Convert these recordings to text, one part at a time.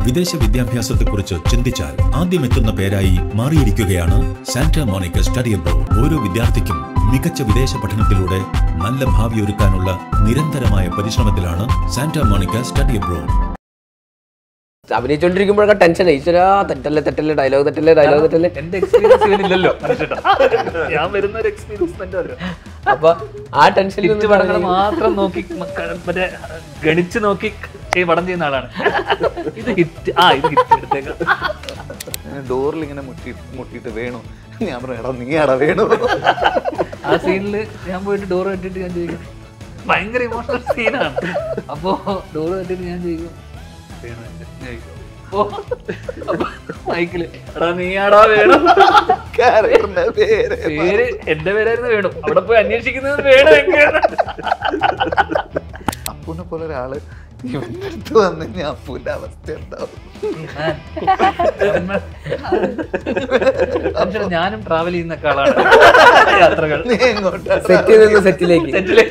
വിദേശ വിദ്യാഭ്യാസത്തെക്കുറിച്ച് ചിന്തിച്ചാൽ ആദ്യം എത്തുന്ന പേരായി മാറിയിരിക്കുകയാണ് സാന്റ മോണിക്ക സ്റ്റഡി അബ്രോഡ് ഓരോ വിദ്യാർത്ഥിക്കും മികച്ച വിദേശ പഠനത്തിലൂടെ നല്ല ഭാവി ഒരുക്കാനുള്ള നിരന്തരമായ പരിശ്രമത്തിലാണ് സാന്റ മോണിക്ക സ്റ്റഡി അബ്രോഡ് അഭിനയിച്ചോണ്ടിരിക്കുമ്പോഴൊക്കെ ടെൻഷൻ ഈശ്വരാ തെറ്റല്ലേ തെറ്റല്ലേ ഡയലോഗ് തെറ്റല്ലേ ഡയലോഗ് തെറ്റല്ലേ എന്റെ എക്സ്പീരിയൻസ് ഇവനില്ലല്ലോ മനുഷ്യട്ടാ. ഞാൻ വരുന്ന ഒരു എക്സ്പീരിയൻസ് തന്നെ വരും അപ്പൊ ആ ടെൻഷനിൽ ഹിറ്റ് പടങ്ങൾ മാത്രം നോക്കി മക്ക- മറ്റേ ഗണിച്ച് നോക്കി ഈ പടം ചെയ്യുന്ന ആളാണ് ഇത് ഹിറ്റ് ആ ഇത് ഹിറ്റ് എടുത്തേക്കാം ഡോറിൽ ഇങ്ങനെ മുട്ടി മുട്ടിയിട്ട് വേണു ഞാൻ പറഞ്ഞു എടാ നീ എടാ വേണു ആ സീനിൽ ഞാൻ പോയിട്ട് ഡോർ കെട്ടിട്ട് ഞാൻ ചോദിക്കും ഭയങ്കര ഇമോഷണൽ സീനാണ് അപ്പോ ഡോർ കെട്ടിട്ട് ഞാൻ ചോദിക്കും വേണു എന്റെ?" ഞാൻ ചോദിക്കും. അപ്പോ അപ്പൊ മൈക്കില് എടാ നീയാടാ വേണു ക്യാരക്ടറിന്റെ പേര് പേര് എന്റെ പേരായിരുന്നു വേണു അവിടെ പോയി അന്വേഷിക്കുന്നത് വേണു എങ്ങനെയാണ് അപ്പൂനെ പോലെ ഒരാള് ഇവന്റെ അടുത്ത് വന്നു കഴിഞ്ഞാൽ അപ്പൂന്റെ അവസ്ഥ എന്താവും മനുഷ്യൻ ഞാനും ട്രാവൽ ചെയ്യുന്ന ആളാണ് യാത്രകൾ നീ എങ്ങോട്ടാ സെറ്റിൽ നിന്ന് സെറ്റിലേക്ക് സെറ്റില്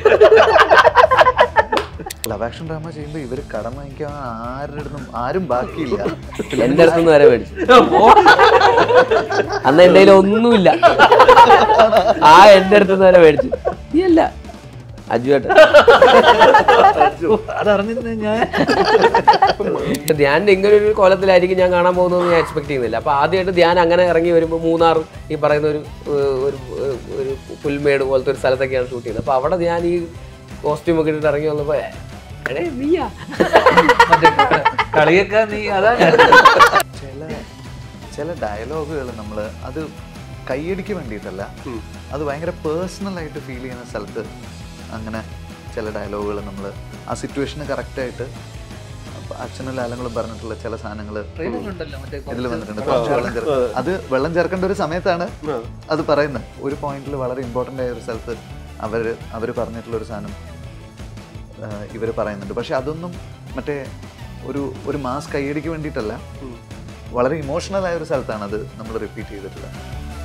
ലവ് ആക്ഷൻ ഡ്രാമ ചെയ്യുമ്പോ ഇവര് കടം വാങ്ങിക്കാൻ ആരുടെ അടുത്തും ആരും ബാക്കിയില്ല എന്റെ അടുത്തുനിന്ന് വരെ മേടിച്ചു അന്ന് എന്റെ കയ്യിൽ ഒന്നുമില്ല ആ എന്റെ അടുത്തുനിന്ന് വരെ മേടിച്ചു നീ അല്ല അജുവേട്ടൻ അതറിഞ്ഞിരുന്ന ഞാൻ ധ്യാൻ ഇങ്ങനെ ഒരു കോലത്തിലായിരിക്കും ഞാൻ കാണാൻ പോകുന്നത് ഞാൻ എക്സ്പെക്ട് ചെയ്യുന്നില്ല അപ്പൊ ആദ്യമായിട്ട് ധ്യാൻ അങ്ങനെ ഇറങ്ങി വരുമ്പോൾ മൂന്നാർ ഈ പറയുന്ന ഒരു ഏഹ്, ഒരു ഏഹ്, ഒരു പുൽമേട് പോലത്തെ ഒരു സ്ഥലത്തൊക്കെയാണ് ഷൂട്ട് ചെയ്യുന്നത് അപ്പൊ അവിടെ ഞാൻ ഈ കോസ്റ്റ്യൂം ഒക്കെ ഇട്ടിട്ട് ഇറങ്ങി വന്നപ്പോ എടേ നീയാ മറ്റേ കളിയൊക്കെ നീ അതാണ് ചില ചില ഡയലോഗുകൾ നമ്മൾ അത് കൈയടിക്ക് വേണ്ടിയിട്ടല്ല അത് ഭയങ്കര പേഴ്സണൽ ആയിട്ട് ഫീൽ ചെയ്യുന്ന സ്ഥലത്ത് അങ്ങനെ ചില ഡയലോഗുകൾ നമ്മൾ ആ സിറ്റുവേഷന് കറക്റ്റായിട്ട് അച്ഛനും ലാലങ്ങളും പറഞ്ഞിട്ടുള്ള ചില സാധനങ്ങൾ ഉണ്ടല്ലോ മറ്റേ ഇതിൽ വന്നിട്ടുണ്ട് കുറച്ച് വെള്ളം ചേർക്ക അത് വെള്ളം ചേർക്കേണ്ട ഒരു സമയത്താണ് അത് പറയുന്നത് ഒരു പോയിന്റിൽ വളരെ ഇമ്പോർട്ടൻ്റ് ആയ ഒരു സ്ഥലത്ത് അവർ അവർ പറഞ്ഞിട്ടുള്ള ഒരു സാധനം ഇവർ പറയുന്നുണ്ട് പക്ഷെ അതൊന്നും മറ്റേ ഒരു ഒരു മാസ് കൈയടിക്ക് വേണ്ടിയിട്ടല്ല വളരെ ഇമോഷണൽ ആയ ഒരു സ്ഥലത്താണ് അത് നമ്മൾ റിപ്പീറ്റ് ചെയ്തിട്ടുള്ളത്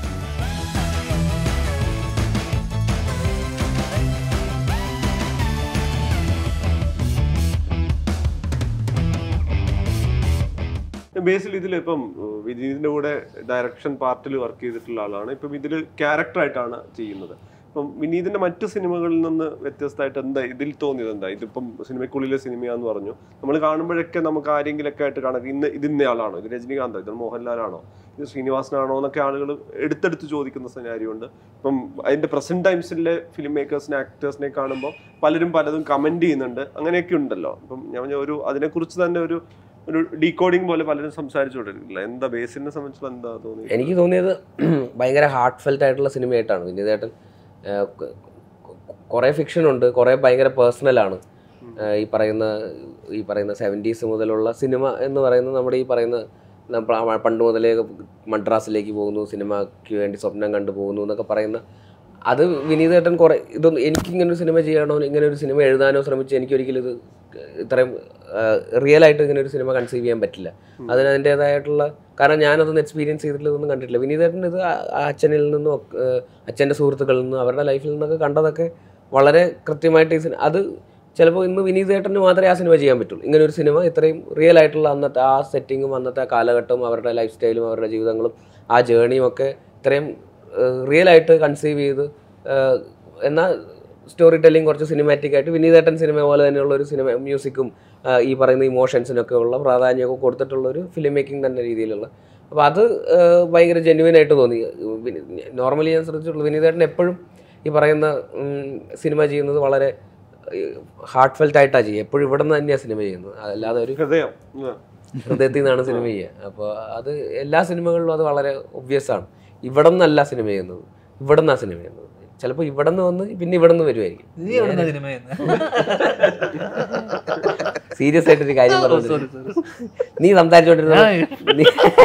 ബേസിൽ ഇതിൽ ഇപ്പം ഏഹ്, വിനീതിന്റെ കൂടെ ഡയറക്ഷൻ പാർട്ടിൽ വർക്ക് ചെയ്തിട്ടുള്ള ആളാണ് ഇപ്പം ഇതിൽ ക്യാരക്ടറായിട്ടാണ് ചെയ്യുന്നത് ഇപ്പം വിനീതിന്റെ മറ്റു സിനിമകളിൽ നിന്ന് വ്യത്യസ്തമായിട്ട് എന്താ ഇതിൽ തോന്നിയത് എന്താ ഇതിപ്പം സിനിമയ്ക്കുള്ളിലെ സിനിമയാന്ന് പറഞ്ഞു നമ്മൾ കാണുമ്പോഴൊക്കെ നമുക്ക് ആരെങ്കിലൊക്കെ ആയിട്ട് കാണാം ഇന്ന് ഇത് ഇന്നയാളാണോ ഇത് രജനീകാന്തോ ഇത് മോഹൻലാലാണോ ഇത് ശ്രീനിവാസനാണോ എന്നൊക്കെ ആളുകൾ എടുത്തെടുത്ത് ചോദിക്കുന്ന സിനാരിയോ ഉണ്ട് ഇപ്പം അതിന്റെ പ്രസന്റ് ടൈംസിലെ ഫിലിം മേക്കേഴ്സിനെ ആക്ടേഴ്സിനെ കാണുമ്പോൾ പലരും പലതും കമന്റ് ചെയ്യുന്നുണ്ട് അങ്ങനെയൊക്കെ ഉണ്ടല്ലോ അപ്പം ഞാൻ പറഞ്ഞ ഒരു അതിനെക്കുറിച്ച് തന്നെ ഒരു ഒരു ഡീകോഡിങ് പോലെ പലരും സംസാരിച്ചുകൊണ്ടിരിക്കില്ല എന്താ ബേസിനെ സംബന്ധിച്ചുള്ള എന്താ തോന്നി എനിക്ക് തോന്നിയത് ഭയങ്കര ഹാർട്ട് ഫെൽറ്റ് ആയിട്ടുള്ള സിനിമയായിട്ടാണ് വിനീതേട്ടൻ കുറേ ഫിക്ഷൻ ഉണ്ട് കുറേ ഭയങ്കര പേഴ്സണലാണ് ഈ പറയുന്ന ഈ പറയുന്ന സെവൻറ്റീസ് മുതലുള്ള സിനിമ എന്ന് പറയുന്നത് നമ്മുടെ ഈ പറയുന്ന നമ്മ- പണ്ട് മുതലേ മദ്രാസിലേക്ക് പോകുന്നു സിനിമയ്ക്ക് വേണ്ടി സ്വപ്നം കണ്ടു പോകുന്നു എന്നൊക്കെ പറയുന്ന അത് വിനീതേട്ടൻ കുറേ ഇതൊന്നും എനിക്കിങ്ങനെ ഒരു സിനിമ ചെയ്യണോ ഇങ്ങനെ ഒരു സിനിമ എഴുതാനോ ശ്രമിച്ച് എനിക്കൊരിക്കലും ഇത് ഇത്രയും റിയൽ ആയിട്ട് ഇങ്ങനെ ഒരു സിനിമ കൺസീവ് ചെയ്യാൻ പറ്റില്ല അതിന് അതിൻ്റെതായിട്ടുള്ള കാരണം ഞാനതൊന്നും എക്സ്പീരിയൻസ് ചെയ്തിട്ടില്ല ഇതൊന്നും കണ്ടിട്ടില്ല വിനീതേട്ടൻ ഇത് ആ- ആ അച്ഛനിൽ നിന്നും ഒക്കെ, ഏഹ്, അച്ഛൻ്റെ സുഹൃത്തുക്കളിൽ നിന്നും അവരുടെ ലൈഫിൽ നിന്നൊക്കെ കണ്ടതൊക്കെ വളരെ കൃത്യമായിട്ട് ഈ സിനിമ അത് ചിലപ്പോൾ ഇന്ന് വിനീതേട്ടന് മാത്രമേ ആ സിനിമ ചെയ്യാൻ പറ്റുള്ളൂ ഇങ്ങനെ ഒരു സിനിമ ഇത്രയും റിയൽ ആയിട്ടുള്ള അന്നത്തെ ആ സെറ്റിങ്ങും അന്നത്തെ ആ കാലഘട്ടവും അവരുടെ ലൈഫ് സ്റ്റൈലും അവരുടെ ജീവിതങ്ങളും ആ ജേണിയും ഒക്കെ ഇത്രയും റിയൽ ആയിട്ട് കൺസീവ് ചെയ്ത് ഏഹ്, എന്നാൽ സ്റ്റോറി ടെല്ലിംഗ് കുറച്ച് സിനിമാറ്റിക് ആയിട്ട് വിനീതേട്ടൻ സിനിമ പോലെ തന്നെയുള്ള ഒരു സിനിമ മ്യൂസിക്കും ഈ പറയുന്ന ഇമോഷൻസിനൊക്കെ ഉള്ള പ്രാധാന്യമൊക്കെ കൊടുത്തിട്ടുള്ള ഒരു ഫിലിം മേക്കിംഗ് തന്നെ രീതിയിലുള്ള അപ്പോൾ അത് ഏഹ്, ഭയങ്കര ജെന്യുവൻ ആയിട്ട് തോന്നി നോർമലി ഞാൻ ശ്രദ്ധിച്ചിട്ടുള്ളൂ വിനീതേട്ടൻ എപ്പോഴും ഈ പറയുന്ന ഉം, സിനിമ ചെയ്യുന്നത് വളരെ ഹാർട്ട് ഫെൽറ്റ് ആയിട്ടാണ് ചെയ്യുക എപ്പോഴും ഇവിടെ നിന്ന് തന്നെയാണ് സിനിമ ചെയ്യുന്നത് അല്ലാതെ ഒരു ഹൃദയം ഉം. ഹൃദയത്തിൽ നിന്നാണ് സിനിമ ചെയ്യുക അപ്പോൾ അത് എല്ലാ സിനിമകളിലും അത് വളരെ ഒബ്വിയസ് ആണ് ഇവിടെ നിന്നല്ല സിനിമ ചെയ്യുന്നത് ഇവിടെ നിന്നാണ് സിനിമ ചെയ്യുന്നത് ചിലപ്പോൾ ഇവിടെ നിന്ന് വന്ന് പിന്നെ ഇവിടെ നിന്ന് വരുമായിരിക്കും നീ എവിടുന്ന സിനിമ സീരിയസ് ആയിട്ടൊരു കാര്യം പറഞ്ഞു നീ സംസാരിച്ചോണ്ടിരുന്ന നീ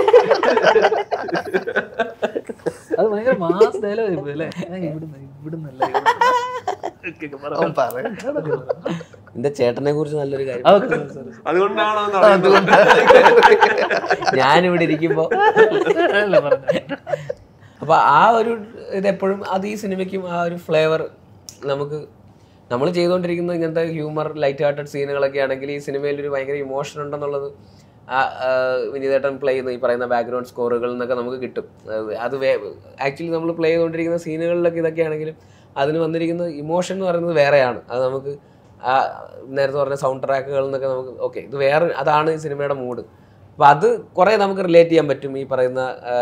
അത് ഭയങ്കര മാസ് ഡയലോഗ് അല്ലേ ഞാൻ ഇവിടുന്ന് ഇവിടുന്നല്ല ഇവിടുന്ന്. പറ. അവൻ പറയട്ടെ. നിന്റെ ചേട്ടനെ കുറിച്ച് നല്ലൊരു കാര്യം അതൊക്കെ sorry, sorry. അതുകൊണ്ടാണോ എന്ന് അറിയുന്നത്? ഞാനിവിടെ ഇരിക്കുമ്പോൾ അല്ല പറഞ്ഞത്. അപ്പോൾ ആ ഒരു ഇതെപ്പോഴും അത് ഈ സിനിമയ്ക്കും ആ ഒരു ഫ്ലേവർ നമുക്ക് നമ്മൾ ചെയ്തുകൊണ്ടിരിക്കുന്ന ഇങ്ങനത്തെ ഹ്യൂമർ ലൈറ്റ് ഹാർട്ടഡ് സീനുകളൊക്കെ ആണെങ്കിൽ ഈ സിനിമയിൽ ഒരു ഭയങ്കര ഇമോഷൻ ഉണ്ടെന്നുള്ളത് ആ, ആ, വിനീതേട്ടൻ പ്ലേ ചെയ്യുന്ന ഈ പറയുന്ന ബാക്ക്ഗ്രൗണ്ട് സ്കോറുകൾ എന്നൊക്കെ നമുക്ക് കിട്ടും അത് അത് ആക്ച്വലി നമ്മൾ പ്ലേ ചെയ്തുകൊണ്ടിരിക്കുന്ന സീനുകളിലൊക്കെ ഇതൊക്കെയാണെങ്കിലും അതിന് വന്നിരിക്കുന്ന ഇമോഷൻ എന്ന് പറയുന്നത് വേറെയാണ് അത് നമുക്ക് ആ നേരത്തെ പറഞ്ഞ സൗണ്ട് ട്രാക്കുകൾ എന്നൊക്കെ നമുക്ക് ഓക്കെ ഇത് വേറെ അതാണ് ഈ സിനിമയുടെ മൂഡ് അപ്പോൾ അത് കുറേ നമുക്ക് റിലേറ്റ് ചെയ്യാൻ പറ്റും ഈ പറയുന്ന ആ,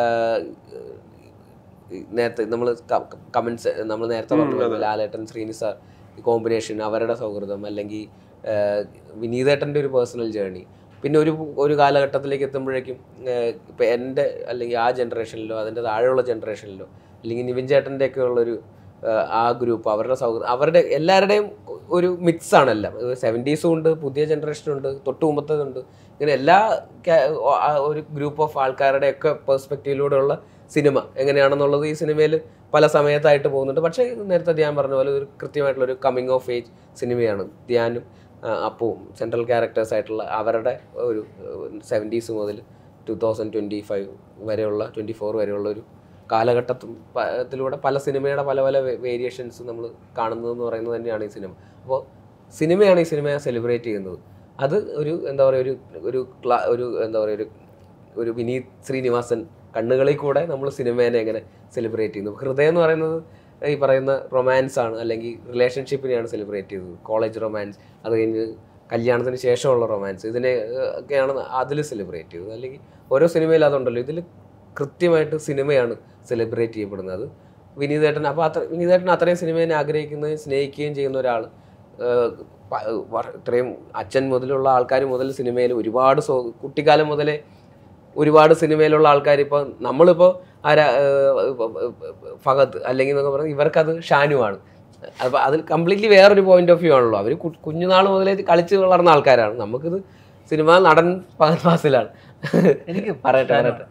ഈ നേരത്തെ നമ്മൾ കമൻസ് നമ്മൾ നേരത്തെ പറഞ്ഞു പോലെ ലാലേട്ടൻ ശ്രീനിസാർ കോമ്പിനേഷൻ അവരുടെ സൗഹൃദം അല്ലെങ്കിൽ വിനീതേട്ടൻ്റെ ഒരു പേഴ്സണൽ ജേർണി പിന്നെ ഒരു ഒരു കാലഘട്ടത്തിലേക്ക് എത്തുമ്പോഴേക്കും ഇപ്പം എൻ്റെ അല്ലെങ്കിൽ ആ ജനറേഷനിലോ അതിൻ്റെ താഴെയുള്ള ജനറേഷനിലോ അല്ലെങ്കിൽ നിവിൻ ചേട്ടൻ്റെ ഒക്കെ ഉള്ളൊരു ഏഹ്, ആ ഗ്രൂപ്പ് അവരുടെ സൗഹൃദം അവരുടെ എല്ലാവരുടെയും ഒരു മിക്സ് ആണെല്ലാം സെവൻറ്റീസും ഉണ്ട് പുതിയ ജനറേഷനും ഉണ്ട് തൊട്ട് മുമ്പത്തേതുണ്ട് ഇങ്ങനെ എല്ലാ ca- ആ ഒരു ഗ്രൂപ്പ് ഓഫ് ആൾക്കാരുടെ ഒക്കെ പെർസ്പെക്റ്റീവിലൂടെയുള്ള സിനിമ എങ്ങനെയാണെന്നുള്ളത് ഈ സിനിമയിൽ പല സമയത്തായിട്ട് പോകുന്നുണ്ട് പക്ഷേ നേരത്തെ ധ്യാൻ പറഞ്ഞ പോലെ ഒരു കൃത്യമായിട്ടുള്ള ഒരു കമ്മിങ് ഓഫ് ഏജ് സിനിമയാണ് ധ്യാനും ആ, അപ്പവും സെൻട്രൽ ക്യാരക്ടേഴ്സ് ആയിട്ടുള്ള അവരുടെ ഒരു സെവൻറ്റീസ് മുതൽ ടു തൗസൻഡ് ട്വൻറ്റി ഫൈവ് വരെയുള്ള ട്വൻറ്റി ഫോർ വരെയുള്ള ഒരു കാലഘട്ടത്തിലൂടെ പല സിനിമയുടെ പല പല വേരിയേഷൻസ് നമ്മൾ കാണുന്നതെന്ന് പറയുന്നത് തന്നെയാണ് ഈ സിനിമ അപ്പോൾ സിനിമയാണ് ഈ സിനിമയെ സെലിബ്രേറ്റ് ചെയ്യുന്നത് അത് ഒരു എന്താ പറയുക ഒരു ഒരു ക്ലാ ഒരു എന്താ പറയുക ഒരു ഒരു വിനീത് ശ്രീനിവാസൻ കണ്ണുകളിൽ കൂടെ നമ്മൾ സിനിമേനെ എങ്ങനെ സെലിബ്രേറ്റ് ചെയ്യുന്നു ഹൃദയം എന്ന് പറയുന്നത് ഈ പറയുന്ന റൊമാൻസ് ആണ് അല്ലെങ്കിൽ റിലേഷൻഷിപ്പിനെയാണ് സെലിബ്രേറ്റ് ചെയ്തത് കോളേജ് റൊമാൻസ് അത് കഴിഞ്ഞ് കല്യാണത്തിന് ശേഷമുള്ള റൊമാൻസ് ഇതിനെ ഏഹ്, ഒക്കെയാണ് അതിൽ സെലിബ്രേറ്റ് ചെയ്തത് അല്ലെങ്കിൽ ഓരോ സിനിമയിൽ അതുണ്ടല്ലോ ഇതിൽ കൃത്യമായിട്ട് സിനിമയാണ് സെലിബ്രേറ്റ് ചെയ്യപ്പെടുന്നത് അത് വിനീതേട്ടൻ അപ്പോൾ അത്ര വിനീതേട്ടൻ അത്രയും സിനിമയെ ആഗ്രഹിക്കുകയും സ്നേഹിക്കുകയും ചെയ്യുന്ന ഒരാൾ ഇത്രയും അച്ഛൻ മുതലുള്ള ആൾക്കാർ മുതൽ സിനിമയിൽ ഒരുപാട് സോ കുട്ടിക്കാലം മുതലേ ഒരുപാട് സിനിമയിലുള്ള ആൾക്കാർ ഇപ്പോൾ നമ്മളിപ്പോൾ ആരാ ഏഹ്, ഫഹദ് അല്ലെങ്കിൽ എന്നൊക്കെ പറഞ്ഞാൽ ഇവർക്കത് ഷാനുവാണ് അപ്പോൾ അതിൽ കംപ്ലീറ്റ്ലി വേറൊരു പോയിന്റ് ഓഫ് വ്യൂ ആണല്ലോ അവർ കുഞ്ഞുനാൾ മുതലേ ഇത് കളിച്ച് വളർന്ന ആൾക്കാരാണ് നമുക്കിത് സിനിമ നടൻ ഫഹദ് ഫാസിലാണ് എനിക്ക് പറയട്ടെ പറയട്ടെ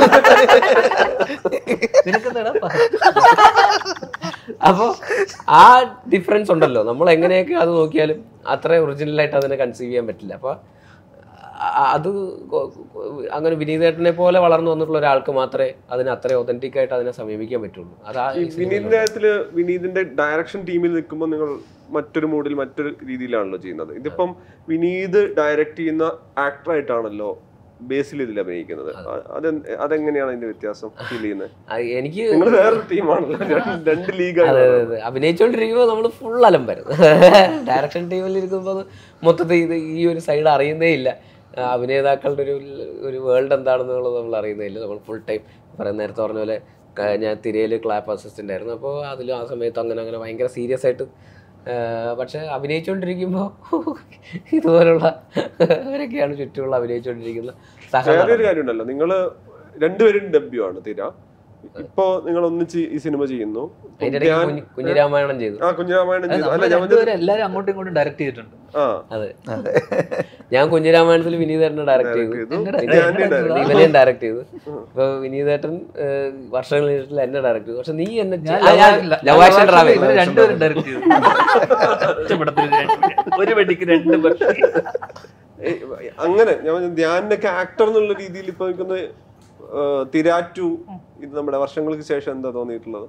നിനക്കെന്താടാ അപ്പോൾ ആ ഡിഫറൻസ് ഉണ്ടല്ലോ നമ്മൾ എങ്ങനെയൊക്കെ അത് നോക്കിയാലും അത്ര ഒറിജിനലായിട്ട് അതിനെ കൺസീവ് ചെയ്യാൻ പറ്റില്ല അപ്പോൾ അത് കൊ- കൊ- അങ്ങനെ വിനീതേട്ടനെ പോലെ വളർന്നു വന്നിട്ടുള്ള ഒരാൾക്ക് മാത്രമേ അതിനെ അത്ര ഒതന്റിക് ആയിട്ട് അതിനെ സമീപിക്കാൻ പറ്റുള്ളൂ അതാ ഈ ഈ സിനിമയിലുള്ള- വിനീതിന്റെ കാര്യത്തില് വിനീതിന്റെ ഡയറക്ഷൻ ടീമിൽ നിൽക്കുമ്പോൾ നിങ്ങൾ മറ്റൊരു മൂഡിൽ മറ്റൊരു രീതിയിലാണല്ലോ ചെയ്യുന്നത് ഇതിപ്പം വിനീത് ഡയറക്റ്റ് ചെയ്യുന്ന ആക്ടർ ആയിട്ടാണല്ലോ ബേസിൽ ഇതിൽ അഭിനയിക്കുന്നത് അ- അതെന്ത്- അതെങ്ങനെയാണ് അതിന്റെ വ്യത്യാസം ഫീൽ ചെയ്യുന്നത് ആ, എനിക്ക് നിങ്ങൾ വേറൊരു ടീമാണല്ലോ രണ്ട് രണ്ട് അതെ ലീഗാണ് അതെ അതെ അഭിനയിച്ചുകൊണ്ടിരിക്കുമ്പോൾ നമ്മൾ ഫുൾ അലമ്പരും ഡയറക്ഷൻ ടീമിൽ ഇരിക്കുമ്പോൾ മൊത്തത്തിൽ ഇത് ഈ ഒരു സൈഡ് അറിയുന്നേ ഇല്ല ആ, അഭിനേതാക്കളുടെ ഒരു ഒരു വേൾഡ് എന്താണെന്നുള്ളത് നമ്മൾ അറിയുന്നേ ഇല്ല നമ്മൾ ഫുൾ ടൈം പറയാൻ നേരത്തെ പറഞ്ഞ പോലെ ക- ഞാൻ തിരയിൽ ക്ലാപ്പ് അസിസ്റ്റൻ്റ് ആയിരുന്നു അപ്പോൾ അതിൽ ആ സമയത്ത് അങ്ങനെ അങ്ങനെ ഭയങ്കര സീരിയസ് ആയിട്ട് ആ, പക്ഷെ അഭിനയിച്ചുകൊണ്ടിരിക്കുമ്പോൾ ഇതുപോലുള്ള അവരൊക്കെയാണ് ചുറ്റുമുള്ള അഭിനയിച്ചുകൊണ്ടിരിക്കുന്ന സഹ വേറൊരു കാര്യമുണ്ടല്ലോ നിങ്ങള് രണ്ടുപേരും ഡെബ്യൂ ആണ് തീര ഇപ്പോ നിങ്ങൾ ഒന്നിച്ച് ഈ സിനിമ ചെയ്യുന്നു അതിൻ്റെ ഇടയ്ക്ക് ഞാൻ- കുഞ്ഞ് കുഞ്ഞിരാമായണം ചെയ്തു ആ കുഞ്ഞിരാമായണം ചെയ്തു അല്ല നമ്മൾ ഞാൻ രണ്ടുപേരും എല്ലാരും അങ്ങോട്ടും ഇങ്ങോട്ടും ഡയറക്റ്റ് ചെയ്തിട്ടുണ്ട് ആ അതെ ഞാൻ കുഞ്ഞിരാമായണത്തിൽ വിനീതേട്ടനെ ഡയറക്റ്റ് ചെയ്തു ചെയ്തു. എങ്ങനെ- ഞാൻ എങ്ങനെ direct ചെയ്തു. ഇവനെയും ഡയറക്റ്റ് ചെയ്തു ഇപ്പൊ വിനീതേട്ടൻ ഏഹ്, വർഷങ്ങൾ കഴിഞ്ഞിട്ടില്ല എന്നെ ഡയറക്റ്റ് ചെയ്തു പക്ഷെ നീ എന്നെ ഞാൻ ആ, ഞാൻ ലവാ- ലവാഷൻ ലവാഷൻ റാവേ ഇവര് രണ്ടുപേരും ഡയറക്റ്റ് ചെയ്തു ഒറ്റപ്പെടത്തിൽ രണ്ട് ഒരു വെടിക്ക് രണ്ട് പക്ഷി ഏയ് അങ്ങനെ ഞാൻ പറഞ്ഞു, ധ്യാനൊക്കെ ആക്ടർ എന്നുള്ള രീതിയിൽ ഇപ്പൊ എനിക്കൊന്ന് തിരാറ്റു ഇത് നമ്മുടെ വർഷങ്ങൾക്ക് ശേഷം എന്താ തോന്നിയിട്ടുള്ളത്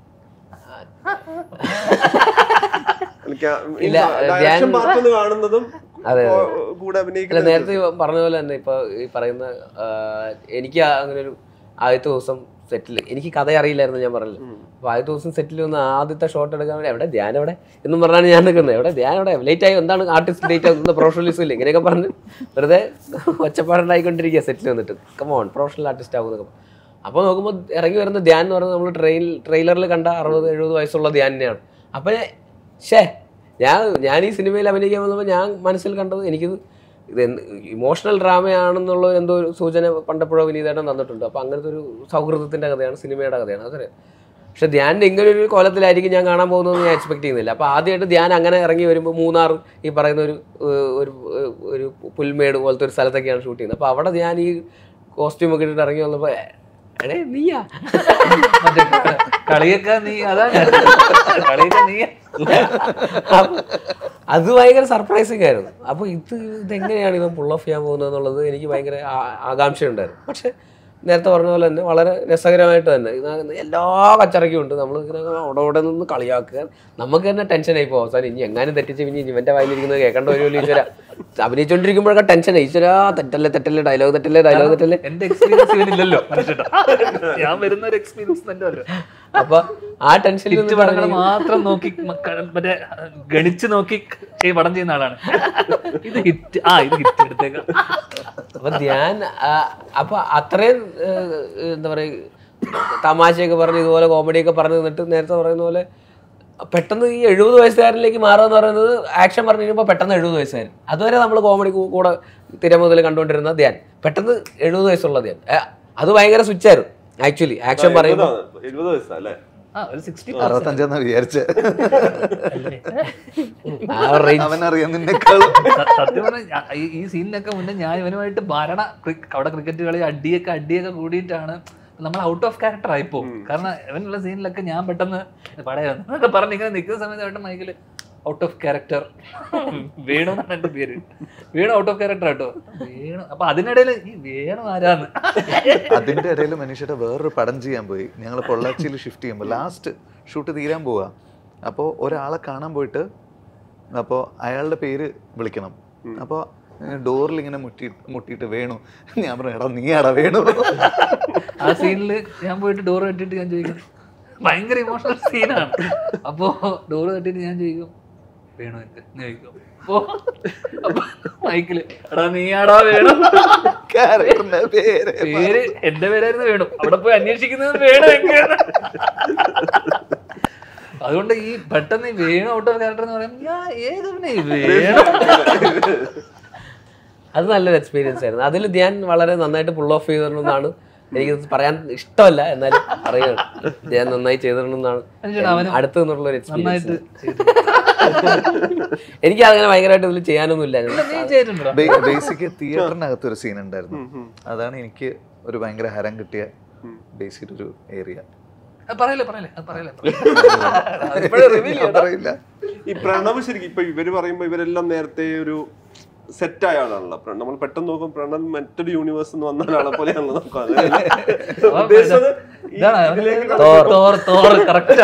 ഇല്ല, ഡയറക്ഷൻ ധ്യാൻ- പാർട്ട് ഒന്ന് കാണുന്നതും അതെ, കൂ- കൂടെ അല്ല അഭിനയിക്കുന്ന നേരത്തെ പറഞ്ഞ പോലെ തന്നെ ഇപ്പൊ ഈ പറയുന്ന ആ, എനിക്ക് ആ അങ്ങനെ ഒരു ആദ്യത്തെ ദിവസം സെറ്റിൽ എനിക്ക് കഥ അറിയില്ലായിരുന്നു ഞാൻ പറഞ്ഞില്ല അപ്പൊ ആദ്യത്തെ ദിവസം സെറ്റിൽ വന്ന് ആദ്യത്തെ ഷോട്ട് എടുക്കാൻ വേണ്ടി എവിടെ ധ്യാനം എവിടെ എന്നും പറഞ്ഞാണ് ഞാൻ നിൽക്കുന്നത് എവിടെ ധ്യാനം എവിടെ ലേറ്റ് ആയി എന്താണ് ആർട്ടിസ്റ്റ് ലേറ്റ് ആകുന്ന പ്രൊഫഷണലിസം ഇല്ല ഇങ്ങനെയൊക്കെ പറഞ്ഞ് വെറുതെ ഒച്ചപ്പാടുണ്ടായിക്കൊണ്ടിരിക്കുക സെറ്റിൽ വന്നിട്ട് കമോൺ പ്രൊഫഷണൽ ആർട്ടിസ്റ്റ് ആകുന്നൊക്കെ അപ്പോൾ നോക്കുമ്പോൾ ഇറങ്ങി വരുന്ന ധ്യാൻ എന്ന് പറയുന്നത് നമ്മൾ ട്രെയിൽ ട്രെയിലറിൽ കണ്ട അറുപത് എഴുപത് വയസ്സുള്ള ധ്യാനിനെയാണ് അപ്പം ഷേ ഞാൻ ഞാൻ ഈ സിനിമയിൽ അഭിനയിക്കാൻ വന്നപ്പോൾ ഞാൻ മനസ്സിൽ കണ്ടത് എനിക്കിത് ഇത് ഇമോഷണൽ ഡ്രാമയാണെന്നുള്ള എന്തോ ഒരു സൂചന പണ്ടപ്പോഴോ വിനീതേട്ടൻ തന്നിട്ടുണ്ട് അപ്പോൾ അങ്ങനത്തെ ഒരു സൗഹൃദത്തിൻ്റെ കഥയാണ് സിനിമയുടെ കഥയാണ് അതറിയാം പക്ഷെ ധ്യാൻ ഇങ്ങനെ ഒരു കോലത്തിലായിരിക്കും ഞാൻ കാണാൻ പോകുന്നതെന്ന് ഞാൻ എക്സ്പെക്ട് ചെയ്യുന്നില്ല അപ്പോൾ ആദ്യമായിട്ട് ധ്യാൻ അങ്ങനെ ഇറങ്ങി വരുമ്പോൾ മൂന്നാർ ഈ പറയുന്ന ഒരു ഏഹ്, ഒരു ഏഹ്, ഒരു പുൽമേട് പോലത്തെ ഒരു സ്ഥലത്തൊക്കെയാണ് ഷൂട്ട് ചെയ്യുന്നത് അപ്പോൾ അവിടെ ഞാൻ ഈ കോസ്റ്റ്യൂം ഒക്കെ ഇട്ടിട്ട് ഇറങ്ങി വന്നപ്പോൾ എടേ നീയാ മറ്റേ കളിയൊക്കെ നീ അതാണ് കളിയൊക്കെ നീ അപ്പൊ അത് ഭയങ്കര സർപ്രൈസിങ് ആയിരുന്നു അപ്പോൾ ഇത് ഇതെങ്ങനെയാണ് ഇവൻ പുൾ ഓഫ് ചെയ്യാൻ പോകുന്നത് എന്നുള്ളത് എനിക്ക് ഭയങ്കര ആ- ആകാംക്ഷയുണ്ടായിരുന്നു പക്ഷെ നേരത്തെ പറഞ്ഞ പോലെ തന്നെ വളരെ രസകരമായിട്ട് തന്നെ ഇത് എല്ലാ കച്ചറയ്ക്കും ഉണ്ട് നമ്മൾ ഇങ്ങനെ അവിടെ അവിടെ നിന്ന് കളിയാക്കുക നമുക്ക് തന്നെ ടെൻഷനായി പോകും അവസാനം ഇനി എങ്ങാനും തെറ്റിച്ച് ഇനി ഇവന്റെ വായിലിരിക്കുന്നത് കേൾക്കേണ്ട വരുമല്ലോ ഈശ്വര അഭിനയിച്ചുകൊണ്ടിരിക്കുമ്പോഴൊക്കെ ടെൻഷൻ ഈശ്വര തെറ്റല്ലേ തെറ്റല്ലേ ഡയലോഗ് തെറ്റല്ലേ ഡയലോഗ് തെറ്റല്ലേ എന്റെ എക്സ്പീരിയൻസ് ഇവനില്ലല്ലോ മനുഷ്യട്ടാ ഞാൻ വരുന്ന ഒരു എക്സ്പീരിയൻസ് തന്നെ അല്ലോ അപ്പൊ ആ ടെൻഷനിൽ ഹിറ്റ് നിന്ന് പടങ്ങൾ മാത്രം നോക്കി മ- ക- മറ്റേ ഗണിച്ച് നോക്കി ചെയ്- പടം ചെയ്യുന്ന ആളാണ് ഇത് ഹിറ്റ് ആ ഇത് ഹിറ്റ് എടുത്തേക്കാം അപ്പൊ ധ്യാൻ ആ, അപ്പൊ അത്രയും ഏഹ്, എന്താ പറയുക തമാശയൊക്കെ പറഞ്ഞ് ഇതുപോലെ കോമഡിയൊക്കെ പറഞ്ഞു നിന്നിട്ട് നേരത്തെ പറയുന്ന പോലെ പെട്ടെന്ന് ഈ എഴുപത് വയസ്സുകാരനിലേക്ക് മാറുക എന്ന് പറയുന്നത് ആക്ഷൻ പറഞ്ഞു കഴിയുമ്പോൾ പെട്ടെന്ന് എഴുപത് വയസ്സുകാരൻ അതുവരെ നമ്മൾ കോമഡി കൂടെ തിരമുതൽ കണ്ടുകൊണ്ടിരുന്ന ധ്യാൻ പെട്ടെന്ന് എഴുപത് വയസ്സുള്ള ധ്യാൻ ഏ, അത് ഭയങ്കര സ്വിച്ചായിരുന്നു ആക്ച്വലി ആക്ഷൻ പറയുമ്പോൾ എഴുപതാണ് എഴുപത് വയസ്സാ അല്ലേ ആ ഒരു സിക്സ്റ്റി അറുപത്തഞ്ചെന്നാ വിചാരിച്ച ആ റേഞ്ച് അവനറിയാം നിന്നെക്കാളും സത്യം പറഞ്ഞാൽ ഈ സീനിനൊക്കെ മുന്നേ ഞാൻ ഇവനുമായിട്ട് ഭരണ ക്രി- അവിടെ ക്രിക്കറ്റ് കളി അടിയൊക്കെ അടിയൊക്കെ കൂടിയിട്ടാണ് നമ്മൾ ഔട്ട് ഓഫ് ക്യാരക്ടർ ആയിപ്പോ കാരണം ഇവനുള്ള സീനിലൊക്കെ ഞാൻ പെട്ടെന്ന് പടയായിരുന്നു എന്നൊക്കെ പറഞ്ഞ് ഇങ്ങനെ നിൽക്കുന്ന സമയത്ത് ഏട്ടൻ മൈക്കില് ഔട്ട് ഓഫ് ക്യാരക്ടർ വേണു എന്നാണ് എന്റെ പേര് വേണു ഔട്ട് ഓഫ് ക്യാരക്ടർ കേട്ടോ വേണു അപ്പൊ അതിനിടയിൽ ഈ വേണു ആരാന്ന് അതിന്റെ ഇടയിൽ മനുഷ്യരുടെ വേറൊരു പടം ചെയ്യാൻ പോയി ഞങ്ങൾ പൊള്ളാച്ചിയിൽ ഷിഫ്റ്റ് ചെയ്യുമ്പോൾ ലാസ്റ്റ് ഷൂട്ട് തീരാൻ പോവാ അപ്പോൾ ഒരാളെ കാണാൻ പോയിട്ട് അപ്പോൾ അയാളുടെ പേര് വിളിക്കണം അപ്പോൾ ഡോറിൽ ഇങ്ങനെ മുട്ടി മുട്ടിയിട്ട് വേണു ഞാൻ പറഞ്ഞു എടാ നീ ആടാ വേണു ആ സീനിൽ ഞാൻ പോയിട്ട് ഡോർ കെട്ടിട്ട് ഞാൻ ചോദിക്കും ഭയങ്കര ഇമോഷണൽ സീനാണ് അപ്പോ ഡോർ കെട്ടിട്ട് ഞാൻ ചോദിക്കും വേണു എനിക്ക് എന്ന് ചോദിക്കും അപ്പോ അപ്പൊ മൈക്കില് എടാ നീയാടാ വേണു ക്യാരക്ടറിന്റെ പേര് പേര് എന്റെ പേരായിരുന്നു വേണു അവിടെ പോയി അന്വേഷിക്കുന്നത് വേണു എങ്ങനെയാണ് അതുകൊണ്ട് ഈ പെട്ടെന്ന് ഈ വേണു ഔട്ട് ഓഫ് ക്യാരക്ടർ എന്ന് പറയുമ്പോൾ ഞാൻ ഏതവനെ വേണു അത് നല്ലൊരു എക്സ്പീരിയൻസ് ആയിരുന്നു അതിൽ ധ്യാൻ വളരെ നന്നായിട്ട് പുൾ ഓഫ് ചെയ്തിട്ടുണ്ടെന്നാണ് എനിക്ക് പറയാൻ ഇഷ്ടമല്ല എന്നാലും അറിയണം ധ്യാൻ നന്നായി ചെയ്തിട്ടുണ്ടെന്നാണ് മനുഷ്യൻ അവന് അടുത്ത് നിന്നുള്ള ഒരു നന്നായിട്ട് എക്സ്പീരിയൻസ് ചെയ്തു. എനിക്ക് അങ്ങനെ ഭയങ്കരമായിട്ട് ഇതിൽ ചെയ്യാനൊന്നും ഇല്ല നീ ചെയ്തിട്ടുണ്ടോ ബേസിക് തിയേറ്ററിനകത്ത് ഒരു സീൻ ഉണ്ടായിരുന്നു അതാണ് എനിക്ക് ഒരു ഭയങ്കര ഹരം കിട്ടിയ ബേസിക് ഒരു ഏരിയ അത് പറയല്ലേ പറയല്ലേ അത് പറയല്ലേ അതിപ്പോഴേ റിവീൽ ചെയ്യണം പറയില്ല ഈ പ്രണവ് ശരിക്കും ഇപ്പൊ ഇവര് പറയുമ്പോ ഇവരെല്ലാം നേരത്തെ ഒരു സെറ്റ് ആയ ആളാണല്ലോ പ്ര- നമ്മൾ പെട്ടെന്ന് നോക്കും പ്രണവ് മറ്റൊരു യൂണിവേഴ്സ് എന്ന് വന്ന ആളെ പോലെയാണല്ലോ നമുക്ക് അങ്ങനെയല്ല. ഉദ്ദേശിച്ചത് ഈ ഇതാണ് ഇതിലേക്ക് Thor Thor Thor correct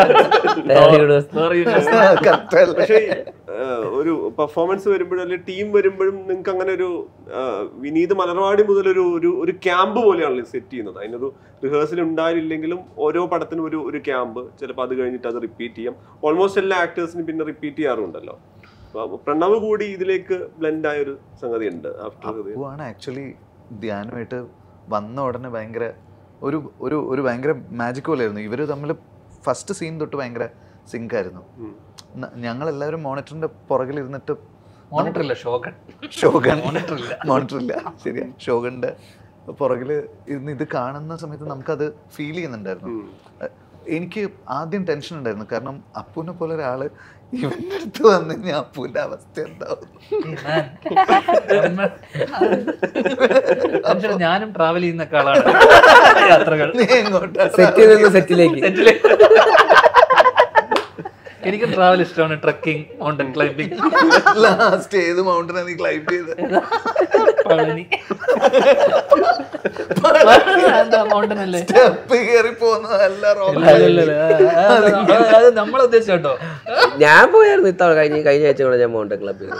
Correct അല്ലേ? പക്ഷേ ഏഹ്, ഒരു പെർഫോമൻസ് വരുമ്പോഴും അല്ലെങ്കിൽ ടീം വരുമ്പോഴും നിങ്ങൾക്ക് അങ്ങനെ ഒരു ഏഹ്, വിനീത് മലർവാടി മുതൽ ഒരു ഒരു ഒരു ക്യാമ്പ് പോലെയാണല്ലോ സെറ്റ് ചെയ്യുന്നത് അതിനൊരു റിഹേഴ്സൽ ഉണ്ടായില്ലെങ്കിലും ഓരോ പടത്തിനും ഒരു ഒരു ക്യാമ്പ് ചിലപ്പോൾ അത് കഴിഞ്ഞിട്ട് അത് റിപ്പീറ്റ് ചെയ്യാം ഓൾമോസ്റ്റ് എല്ലാ ആക്ടേഴ്സിനും പിന്നെ റിപ്പീറ്റ് ചെയ്യാറുണ്ടല്ലോ അപ്പൊ പ്രണവ് കൂടി ഇതിലേക്ക് ബ്ലെൻഡ് ആയ ഒരു സംഗതി ഉണ്ട് ആഫ്റ്റർ അപ്പുവാണ് ആക്ച്വലി ധ്യാനമായിട്ട് വന്ന ഉടനെ ഭയങ്കര ഒരു ഒരു ഒരു ഭയങ്കര മാജിക് പോലെയായിരുന്നു ഇവർ തമ്മിൽ ഫസ്റ്റ് സീൻ തൊട്ട് ഭയങ്കര സിങ്ക് ആയിരുന്നു ന- ഞങ്ങളെല്ലാവരും മോണിറ്ററിന്റെ പുറകിലിരുന്നിട്ട് മോണിറ്റർ ഇല്ല ഷോക്കൺ ഷോഗൺ മോണിറ്റർ ഇല്ല ശരിയാ ഷോഗന്റെ പുറകിൽ ഇരുന്ന് ഇത് കാണുന്ന സമയത്ത് നമുക്കത് ഫീൽ ചെയ്യുന്നുണ്ടായിരുന്നു അഹ് എനിക്ക് ആദ്യം ടെൻഷൻ ഉണ്ടായിരുന്നു കാരണം അപ്പുവിനെ പോലെ ഒരാള് ഇവന്റെ അടുത്ത് വന്നു കഴിഞ്ഞാൽ അപ്പുവിന്റെ അവസ്ഥ എന്താവും മനുഷ്യൻ ഞാനും ട്രാവൽ ചെയ്യുന്ന ആളാണ് യാത്രകൾ നീ എങ്ങോട്ടാ സെറ്റിൽ നിന്ന് സെറ്റിലേക്ക് സെറ്റില് എനിക്കും ട്രാവൽ ഇഷ്ടമാണ് ട്രക്കിംഗ് മൗണ്ടൻ ക്ലൈംബിംഗ് ലാസ്റ്റ് ഏത് മൗണ്ടനാ നീ ക്ലൈംബ് ചെയ്ത് പളനി എന്താ മൗണ്ടൻ അല്ലേ സ്റ്റെപ്പ് കയറി പോകുന്നതല്ല റോങ് അത് നമ്മൾ ഉദ്ദേശിച്ച കേട്ടോ ഞാൻ പോയായിരുന്നു ഇത്തവണ കഴിഞ്ഞ കഴിഞ്ഞ ആഴ്ച കൂടെ ഞാൻ മൗണ്ടൻ ക്ലബ്ബിൽ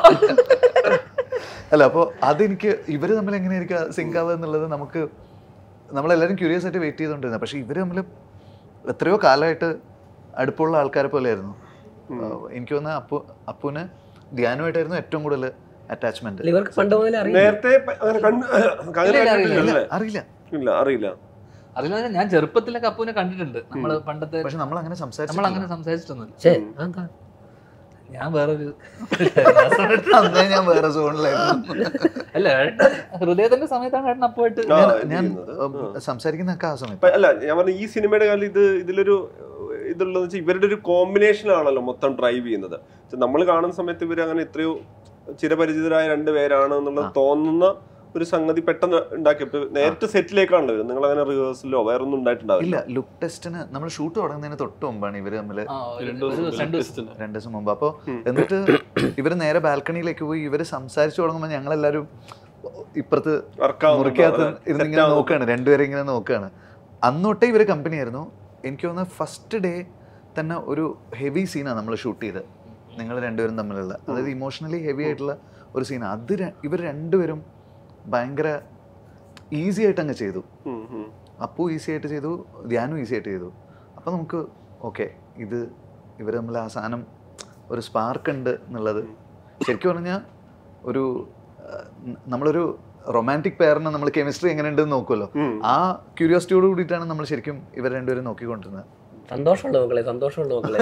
അല്ല അപ്പോൾ അതെനിക്ക് ഇവര് തമ്മിൽ എങ്ങനെയായിരിക്കും സിങ്ക് ആവുക എന്നുള്ളത് നമുക്ക് നമ്മളെല്ലാവരും ക്യൂരിയസ് ആയിട്ട് വെയിറ്റ് ചെയ്തുകൊണ്ടിരുന്നത് പക്ഷെ ഇവര് തമ്മിൽ എത്രയോ കാലമായിട്ട് അടുപ്പമുള്ള ആൾക്കാരെ പോലെയായിരുന്നു ആഹ് എനിക്ക് തോന്നുന്ന അപ്പു അപ്പുവിന് ധ്യാനമായിട്ടായിരുന്നു ഏറ്റവും കൂടുതൽ അറ്റാച്ച്മെന്റ് ഇവർക്ക് പണ്ട് മുതലേ അറിയാം നേരത്തെ പ- അങ്ങനെ കണ്ട് അങ്ങനെ ഇല്ല, ഇല്ല, കണ്ടിട്ടില്ലല്ലേ? അറിയില്ല ഇല്ല അറിയില്ല അതിൽ ഞാൻ ചെറുപ്പത്തിലൊക്കെ അപ്പൂനെ കണ്ടിട്ടുണ്ട് നമ്മള് പണ്ടത്തെ പക്ഷെ നമ്മൾ അങ്ങനെ സംസാരിച്ചു നമ്മൾ അങ്ങനെ സംസാരിച്ചിട്ടൊന്നുമില്ല ശേ അതെന്താ ഞാൻ വേറൊരു അന്നേ ഞാൻ വേറെ സോണിലായിരുന്നു അല്ല ഏട്ടൻ ഹൃദയത്തിന്റെ സമയത്താണ് ഏട്ടൻ അപ്പുമായിട്ട് ആ, ഞാൻ- ഇത് ഞാൻ ചെയ്യുന്നത്. ഉം, സംസാരിക്കുന്നതൊക്കെ ആ സമയത്ത് ഇപ്പൊ അല്ല ഞാൻ പറഞ്ഞ ഈ സിനിമയുടെ കാലം ഇത് ഇതിലൊരു ഇതുള്ളതെന്ന് വെച്ചാൽ ഇവരുടെ ഒരു കോമ്പിനേഷൻ ആണല്ലോ മൊത്തം ഡ്രൈവ് ചെയ്യുന്നത് നമ്മൾ കാണുന്ന സമയത്ത് ഇവർ അങ്ങനെ എത്രയോ ചിരപരിചിതരായ രണ്ട് പേരാണ് എന്നുള്ളത് തോന്നുന്ന ഒരു സംഗതി പെട്ടെന്ന് ഉണ്ടാക്കിയപ്പോ നേരിട്ട് സെറ്റിലേക്കാണല്ലോ വരുന്നത് നിങ്ങൾ അങ്ങനെ റിഹേഴ്സലോ വേറെ ഒന്നും ഉണ്ടായിട്ടുണ്ടാവില്ല ഇല്ല ലുക്ക് ടെസ്റ്റിന് നമ്മൾ ഷൂട്ട് തുടങ്ങുന്നതിന് തൊട്ട് മുമ്പാണ് ഇവര് തമ്മിൽ ആ, ഒരു- ഒരു രണ്ട് ദിവസം രണ്ടു ദിവസം മുമ്പ് അപ്പോൾ എന്നിട്ട് ഇവര് നേരെ ബാൽക്കണിയിലേക്ക് പോയി ഇവര് സംസാരിച്ചു തുടങ്ങുമ്പോൾ ഞങ്ങളെല്ലാവരും ഇപ്പുറത്ത് Work ആവുന്നുണ്ടോ? മുറിക്കകത്ത് അതെ. ഇരുന്ന് Set ഇങ്ങനെ ആവുന്നുണ്ടോ? നോക്കുകയാണ് രണ്ടുപേരും ഇങ്ങനെ നോക്കുകയാണ് അന്നൊട്ടേ ഇവർ കമ്പനി ആയിരുന്നു എനിക്ക് തോന്നുന്നത് ഫസ്റ്റ് ഡേ തന്നെ ഒരു ഹെവി സീനാണ് നമ്മൾ ഷൂട്ട് ചെയ്തത് നിങ്ങൾ രണ്ടുപേരും തമ്മിലുള്ള അതായത് ഇമോഷണലി ഹെവി ആയിട്ടുള്ള ഒരു സീൻ അത് ര- ഇവർ രണ്ടുപേരും ഭയങ്കര ഈസി ആയിട്ട് അങ്ങ് ചെയ്തു ഉം, ഉം. അപ്പു ഈസി ആയിട്ട് ചെയ്തു ധ്യാനും ഈസി ആയിട്ട് ചെയ്തു അപ്പോൾ നമുക്ക് ഓക്കെ ഇത് ഇവർ തമ്മിൽ ആ സാധനം ഒരു സ്പാർക്ക് ഉണ്ട് എന്നുള്ളത് ശരിക്കും പറഞ്ഞാൽ ഒരു ആ, ന- നമ്മളൊരു റൊമാൻറ്റിക് പെയറിന് നമ്മൾ കെമിസ്ട്രി എങ്ങനെയുണ്ടെന്ന് നോക്കുമല്ലോ ഉം. ആ ക്യൂരിയോസിറ്റിയോട് കൂടിയിട്ടാണ് നമ്മൾ ശരിക്കും ഇവർ രണ്ടുപേരും നോക്കിക്കൊണ്ടിരുന്നത് സന്തോഷമുള്ള മക്കളെ സന്തോഷമുള്ള മക്കളെ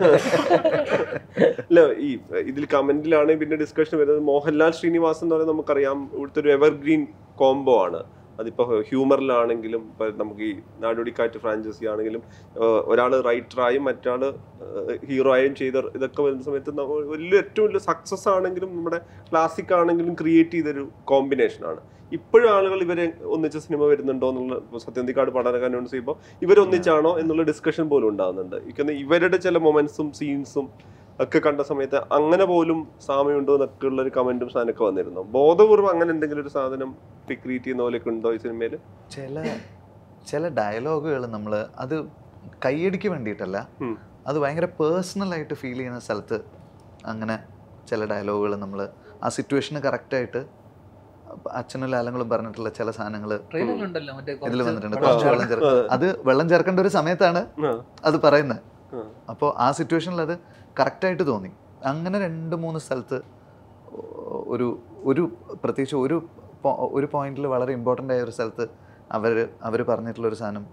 അല്ല ഈ ഇതിൽ കമന്റിലാണ് പിന്നെ ഡിസ്കഷൻ വരുന്നത് മോഹൻലാൽ ശ്രീനിവാസൻ എന്ന് പറയുന്നത് നമുക്കറിയാം ഇവിടുത്തെ ഒരു എവർഗ്രീൻ കോംബോ ആണ് അതിപ്പോ ഹ്യൂമറിലാണെങ്കിലും ഇപ്പൊ നമുക്ക് ഈ നാടോടിക്കാറ്റ് ഫ്രാഞ്ചൈസി ആണെങ്കിലും ഒരാൾ റൈറ്ററായും മറ്റാൾ ഹീറോ ആയും ചെയ്ത ഇതൊക്കെ വരുന്ന സമയത്ത് നമ്മ- വലിയ ഏറ്റവും വലിയ സക്സസ് ആണെങ്കിലും നമ്മുടെ ക്ലാസിക് ആണെങ്കിലും ക്രിയേറ്റ് ചെയ്തൊരു കോമ്പിനേഷൻ ആണ് ഇപ്പോഴും ആളുകൾ ഇവരെ ഒന്നിച്ച സിനിമ വരുന്നുണ്ടോ എന്നുള്ള ഇപ്പൊ സത്യന്തിക്കാട് പഠനം അനൗൺസ് ചെയ്യുമ്പോൾ ഇവരൊന്നിച്ചാണോ എന്നുള്ള ഡിസ്കഷൻ പോലും ഉണ്ടാകുന്നുണ്ട് ഇങ്ങനെ ഇവരുടെ ചില മൊമെന്റ്സും സീൻസും ഒക്കെ കണ്ട സമയത്ത് അങ്ങനെ പോലും സാമ്യമുണ്ടോ എന്നൊക്കെ ഉള്ള ഒരു കമന്റും സാധനമൊക്കെ വന്നിരുന്നു ബോധപൂർവ്വം അങ്ങനെ എന്തെങ്കിലും ഒരു സാധനം ക്രിയേറ്റ് ചെയ്യുന്ന പോലെയൊക്കെ ഉണ്ടോ ഈ സിനിമയിൽ ചില ചില ഡയലോഗുകൾ നമ്മൾ അത് കൈയടിക്ക് വേണ്ടിയിട്ടല്ല ഉം. അത് ഭയങ്കര പേഴ്സണലായിട്ട് ഫീൽ ചെയ്യുന്ന സ്ഥലത്ത് അങ്ങനെ ചില ഡയലോഗുകൾ നമ്മൾ ആ സിറ്റുവേഷന് കറക്റ്റായിട്ട് അച്ഛനും ലാലങ്ങളും പറഞ്ഞിട്ടുള്ള ചില സാധനങ്ങൾ ട്രെയിലറിലുണ്ടല്ലോ മറ്റേ ഇതിൽ കുറച്ച് വന്നിട്ടുണ്ട് ആ, കുറച്ച് ആ, വെള്ളം ചേർക്ക അതെ. അത് വെള്ളം ചേർക്കേണ്ട ഒരു സമയത്താണ് അത് പറയുന്നത് ആ. അപ്പോൾ ആ സിറ്റുവേഷനിൽ അത് കറക്റ്റായിട്ട് തോന്നി അങ്ങനെ രണ്ട് മൂന്ന് സ്ഥലത്ത് ഒരു ഒരു പ്രത്യേകിച്ച് ഒരു പോ- ഒരു പോയിന്റിൽ വളരെ ഇമ്പോർട്ടൻ്റ് ആയ ഒരു സ്ഥലത്ത് അവർ അവർ പറഞ്ഞിട്ടുള്ള ഒരു സാധനം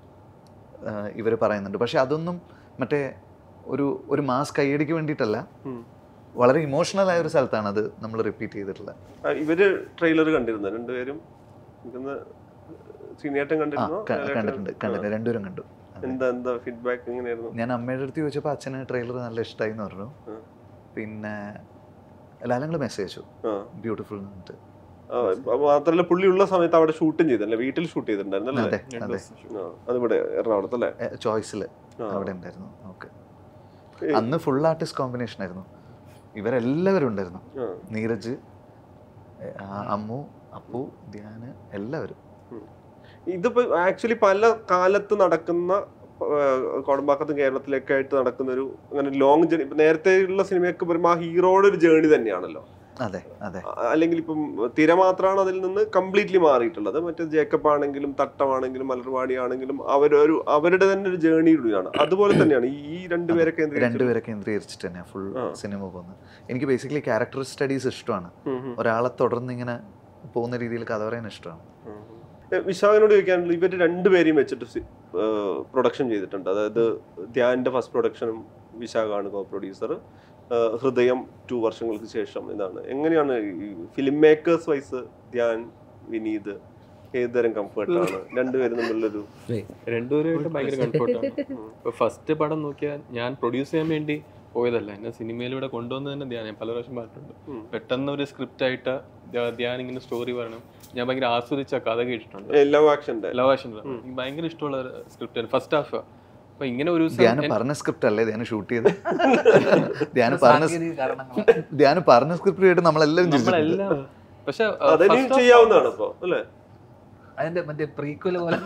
ഇവർ പറയുന്നുണ്ട് പക്ഷെ അതൊന്നും മറ്റേ ഒരു ഒരു മാസ് കൈയടിക്ക് വേണ്ടിയിട്ടല്ല ഉം. വളരെ ഇമോഷണൽ ആയ ഒരു സ്ഥലത്താണ് അത് നമ്മൾ റിപ്പീറ്റ് ചെയ്തിട്ടുള്ളത് ആ, ഇവര് ട്രെയിലർ കണ്ടിരുന്നു രണ്ടുപേരും എനിക്കൊന്ന് സീനിയേട്ടൻ ആ കണ്ടിരുന്നു ക- കണ്ടിട്ടുണ്ട് കണ്ടിട്ടുണ്ട് രണ്ടുപേരും കണ്ടു അതെ. എന്താ എന്താ ഫീഡ്ബാക്ക് എങ്ങനെയായിരുന്നു ഞാൻ അമ്മയുടെ അടുത്ത് ചോദിച്ചപ്പോൾ അച്ഛന് ട്രെയിലർ നല്ല ഇഷ്ടമായി എന്ന് പറഞ്ഞു ഉം. പിന്നെ ലാലങ്ങൾ മെസ്സേജ് അയച്ചു ആ ബ്യൂട്ടിഫുൾ എന്നിട്ട് ആ, അപ്പൊ മാത്രല്ല പുള്ളി ഉള്ള സമയത്ത് അവിടെ ഷൂട്ടും ചെയ്തല്ലേ വീട്ടിൽ ഷൂട്ട് ചെയ്തിട്ടുണ്ടായിരുന്നല്ലേ അതെ അതെ ആ, അതിവിടെ എറണാകുളത്ത് അല്ലേ ചോയ്സിൽ ആ. അവിടെ ഉണ്ടായിരുന്നു ഓക്കെ ഏ. അന്ന് ഫുൾ ആർട്ടിസ്റ്റ് കോമ്പിനേഷൻ ആയിരുന്നു ഇവരെല്ലാവരും ഉണ്ടായിരുന്നു ആ. നീരജ് ഏ, ആ, അമ്മു അപ്പു ധ്യാന് എല്ലാവരും ഇതിപ്പോ ആക്ച്വലി പല കാലത്ത് നടക്കുന്ന കോടമ്പാക്കത്തും കേരളത്തിലൊക്കെ ആയിട്ട് നടക്കുന്ന ഒരു അങ്ങനെ ലോങ് ജേണി ഇപ്പൊ നേരത്തെ ഉള്ള സിനിമയൊക്കെ വരുമ്പോൾ ആ ഹീറോയുടെ ഒരു ജേണി തന്നെയാണല്ലോ അതെ അതെ അ- അല്ലെങ്കിൽ ഇപ്പം തിര മാത്രമാണ് അതിൽ നിന്ന് കംപ്ലീറ്റ്ലി മാറിയിട്ടുള്ളത് മറ്റേ ജേക്കബ് ആണെങ്കിലും തട്ടമാണെങ്കിലും മലർവാടി ആണെങ്കിലും അവരൊരു അവരുടെ തന്നെ ഒരു ജേണിയിലൂടെയാണ് അതുപോലെ തന്നെയാണ് ഈ- ഈ രണ്ടുപേരെ കേന്ദ്രീകരിച്ച് രണ്ടുപേരെ കേന്ദ്രീകരിച്ചിട്ട് തന്നെയാണ് ഫുൾ ആ. സിനിമ പോകുന്നത് എനിക്ക് ബേസിക്കലി ക്യാരക്ടർ സ്റ്റഡീസ് ഇഷ്ടമാണ് ഉം ഉം. ഒരാളെ തുടർന്ന് ഇങ്ങനെ പോകുന്ന രീതിയിൽ കഥ പറയാൻ ഇഷ്ടമാണ് ഏ, വിശാഖനോട് ചോദിക്കാനുള്ള ഇവര് രണ്ടുപേരെയും വെച്ചിട്ട് പ്രൊഡക്ഷൻ ചെയ്തിട്ടുണ്ട് അതായത് ധ്യാന്റെ ഫസ്റ്റ് പ്രൊഡക്ഷനും വിശാഖാണ് കോ പ്രൊഡ്യൂസർ ഹൃദയം ടു വർഷങ്ങൾക്ക് ശേഷം ഇതാണ് എങ്ങനെയാണ് ഈ film makers wise Dhyan Vineeth ഏതുതരം കംഫർട്ടാണ് രണ്ടുപേരും തമ്മിലുള്ളൊരു രണ്ടുപേരുമായിട്ട് ഭയങ്കര കംഫർട്ടാണ് ഇപ്പൊ ഫസ്റ്റ് പടം നോക്കിയാൽ ഞാൻ പ്രൊഡ്യൂസ് ചെയ്യാൻ വേണ്ടി പോയതല്ല എന്നെ സിനിമയിലൂടെ കൊണ്ടുവന്ന് തന്നെ ധ്യാനം ഞാൻ പല പ്രാവശ്യം പറഞ്ഞിട്ടുണ്ട് ഉം. പെട്ടെന്ന് ഒരു സ്ക്രിപ്റ്റ് ആയിട്ട് ധ്യാ- ധ്യാൻ ഇങ്ങനെ സ്റ്റോറി പറയണം ഞാൻ ഭയങ്കര ആസ്വദിച്ച കഥ കേട്ടിട്ടുണ്ട് ലവ് ആക്ഷന്റെ ലവ് ആഷൻ എനിക്ക് ഭയങ്കര ഇഷ്ടമുള്ള സ്ക്രിപ്റ്റ് ആണ് ഫസ്റ്റ് ഹാഫ് അപ്പൊ ഇങ്ങനെ ഒരു ദിവസം ധ്യാനം പറഞ്ഞ സ്ക്രിപ്റ്റ് അല്ലേ ധ്യാനം ഷൂട്ട് ചെയ്ത് ധ്യാനം പറഞ്ഞ സാങ്കേതിക കാരണങ്ങളാണ് ധ്യാനം പറഞ്ഞ സ്ക്രിപ്റ്റ് കേട്ട് നമ്മളെല്ലാവരും ചിരിച്ചിട്ടുണ്ട്. നമ്മളെല്ലാം പക്ഷെ അതിനും ചെയ്യാവുന്നതാണ് ഇപ്പൊ അല്ലേ അതിന്റെ മറ്റേ പ്രീക്വൽ പോലെ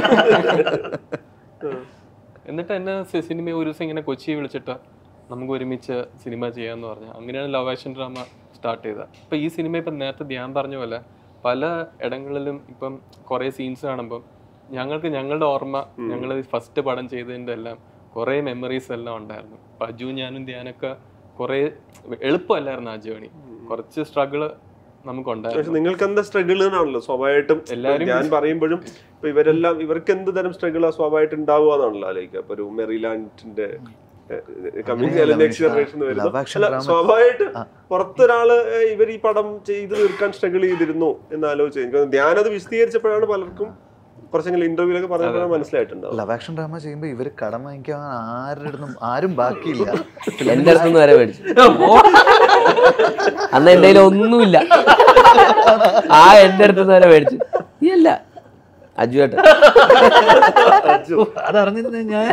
എന്നിട്ട് എന്നെ സി- സിനിമ ഒരു ദിവസം ഇങ്ങനെ കൊച്ചി വിളിച്ചിട്ട് നമുക്ക് ഒരുമിച്ച് സിനിമ ചെയ്യാന്ന് പറഞ്ഞു അങ്ങനെയാണ് ലവ് ആക്ഷൻ ഡ്രാമ സ്റ്റാർട്ട് ചെയ്തത് അപ്പൊ ഈ സിനിമ ഇപ്പം നേരത്തെ ധ്യാൻ പറഞ്ഞ പോലെ പല ഇടങ്ങളിലും ഇപ്പം കുറേ സീൻസ് കാണുമ്പം ഞങ്ങൾക്ക് ഞങ്ങളുടെ ഓർമ്മ ഞങ്ങൾ ഫസ്റ്റ് പടം ചെയ്തതിൻ്റെ എല്ലാം കുറേ മെമ്മറീസ് എല്ലാം ഉണ്ടായിരുന്നു അപ്പൊ അജു ഞാനും ധ്യാനൊക്കെ കുറേ എളുപ്പമല്ലായിരുന്നു ആ ജേണി കുറച്ച് സ്ട്രഗിള് പക്ഷെ നമുക്കുണ്ടായിരുന്നു നിങ്ങൾക്ക് എന്താ സ്ട്രഗിൾ ആണല്ലോ സ്വാഭാവികമായിട്ടും എല്ലാവരും ഞാൻ പറയുമ്പോഴും ഇപ്പൊ ഇവരെല്ലാം ഇവർക്ക് എന്ത് തരം സ്ട്രഗിൾ സ്വാഭാവികമായിട്ട് ഉണ്ടാവുക എന്നാണല്ലോ ആലോചിക്കുക ഇപ്പൊ ഒരു മെറിലാൻഡിന്റെ കമ്മിങ് അങ്ങനെയല്ല നെക്സ്റ്റ് ജനറേഷൻ മനുഷ്യ. വരുന്നു Love action അല്ല drama- സ്വാഭാവികമായിട്ടും ആ. പുറത്തൊരാള് ഏഹ്, ഇവർ ഈ പടം ചെയ്ത് തീർക്കാൻ സ്ട്രഗിൾ ചെയ്തിരുന്നു എന്ന് ആലോചിച്ചു എനിക്ക് തോന്നുന്നു ധ്യാനത് വിശദീകരിച്ചപ്പോഴാണ് പലർക്കും കുറച്ചെങ്കിലും ഇന്റർവ്യൂലൊക്കെ പറഞ്ഞപ്പോഴാണ് മനസ്സിലായിട്ടുണ്ടാവും ലവ് ആക്ഷൻ ഡ്രാമ ചെയ്യുമ്പോൾ ഇവര് കടം വാങ്ങിക്കാൻ ആരുടെ അടുത്തും ആരും ബാക്കിയില്ല എന്റെ അടുത്തുനിന്ന് വരെ മേടിച്ചു അന്ന് എന്റെ കയ്യിൽ ഒന്നുമില്ല ആ എന്റെ അടുത്തുനിന്ന് വരെ മേടിച്ചു നീ അല്ല അജു ഏട്ടൻ അതറിഞ്ഞിരുന്ന ഞാൻ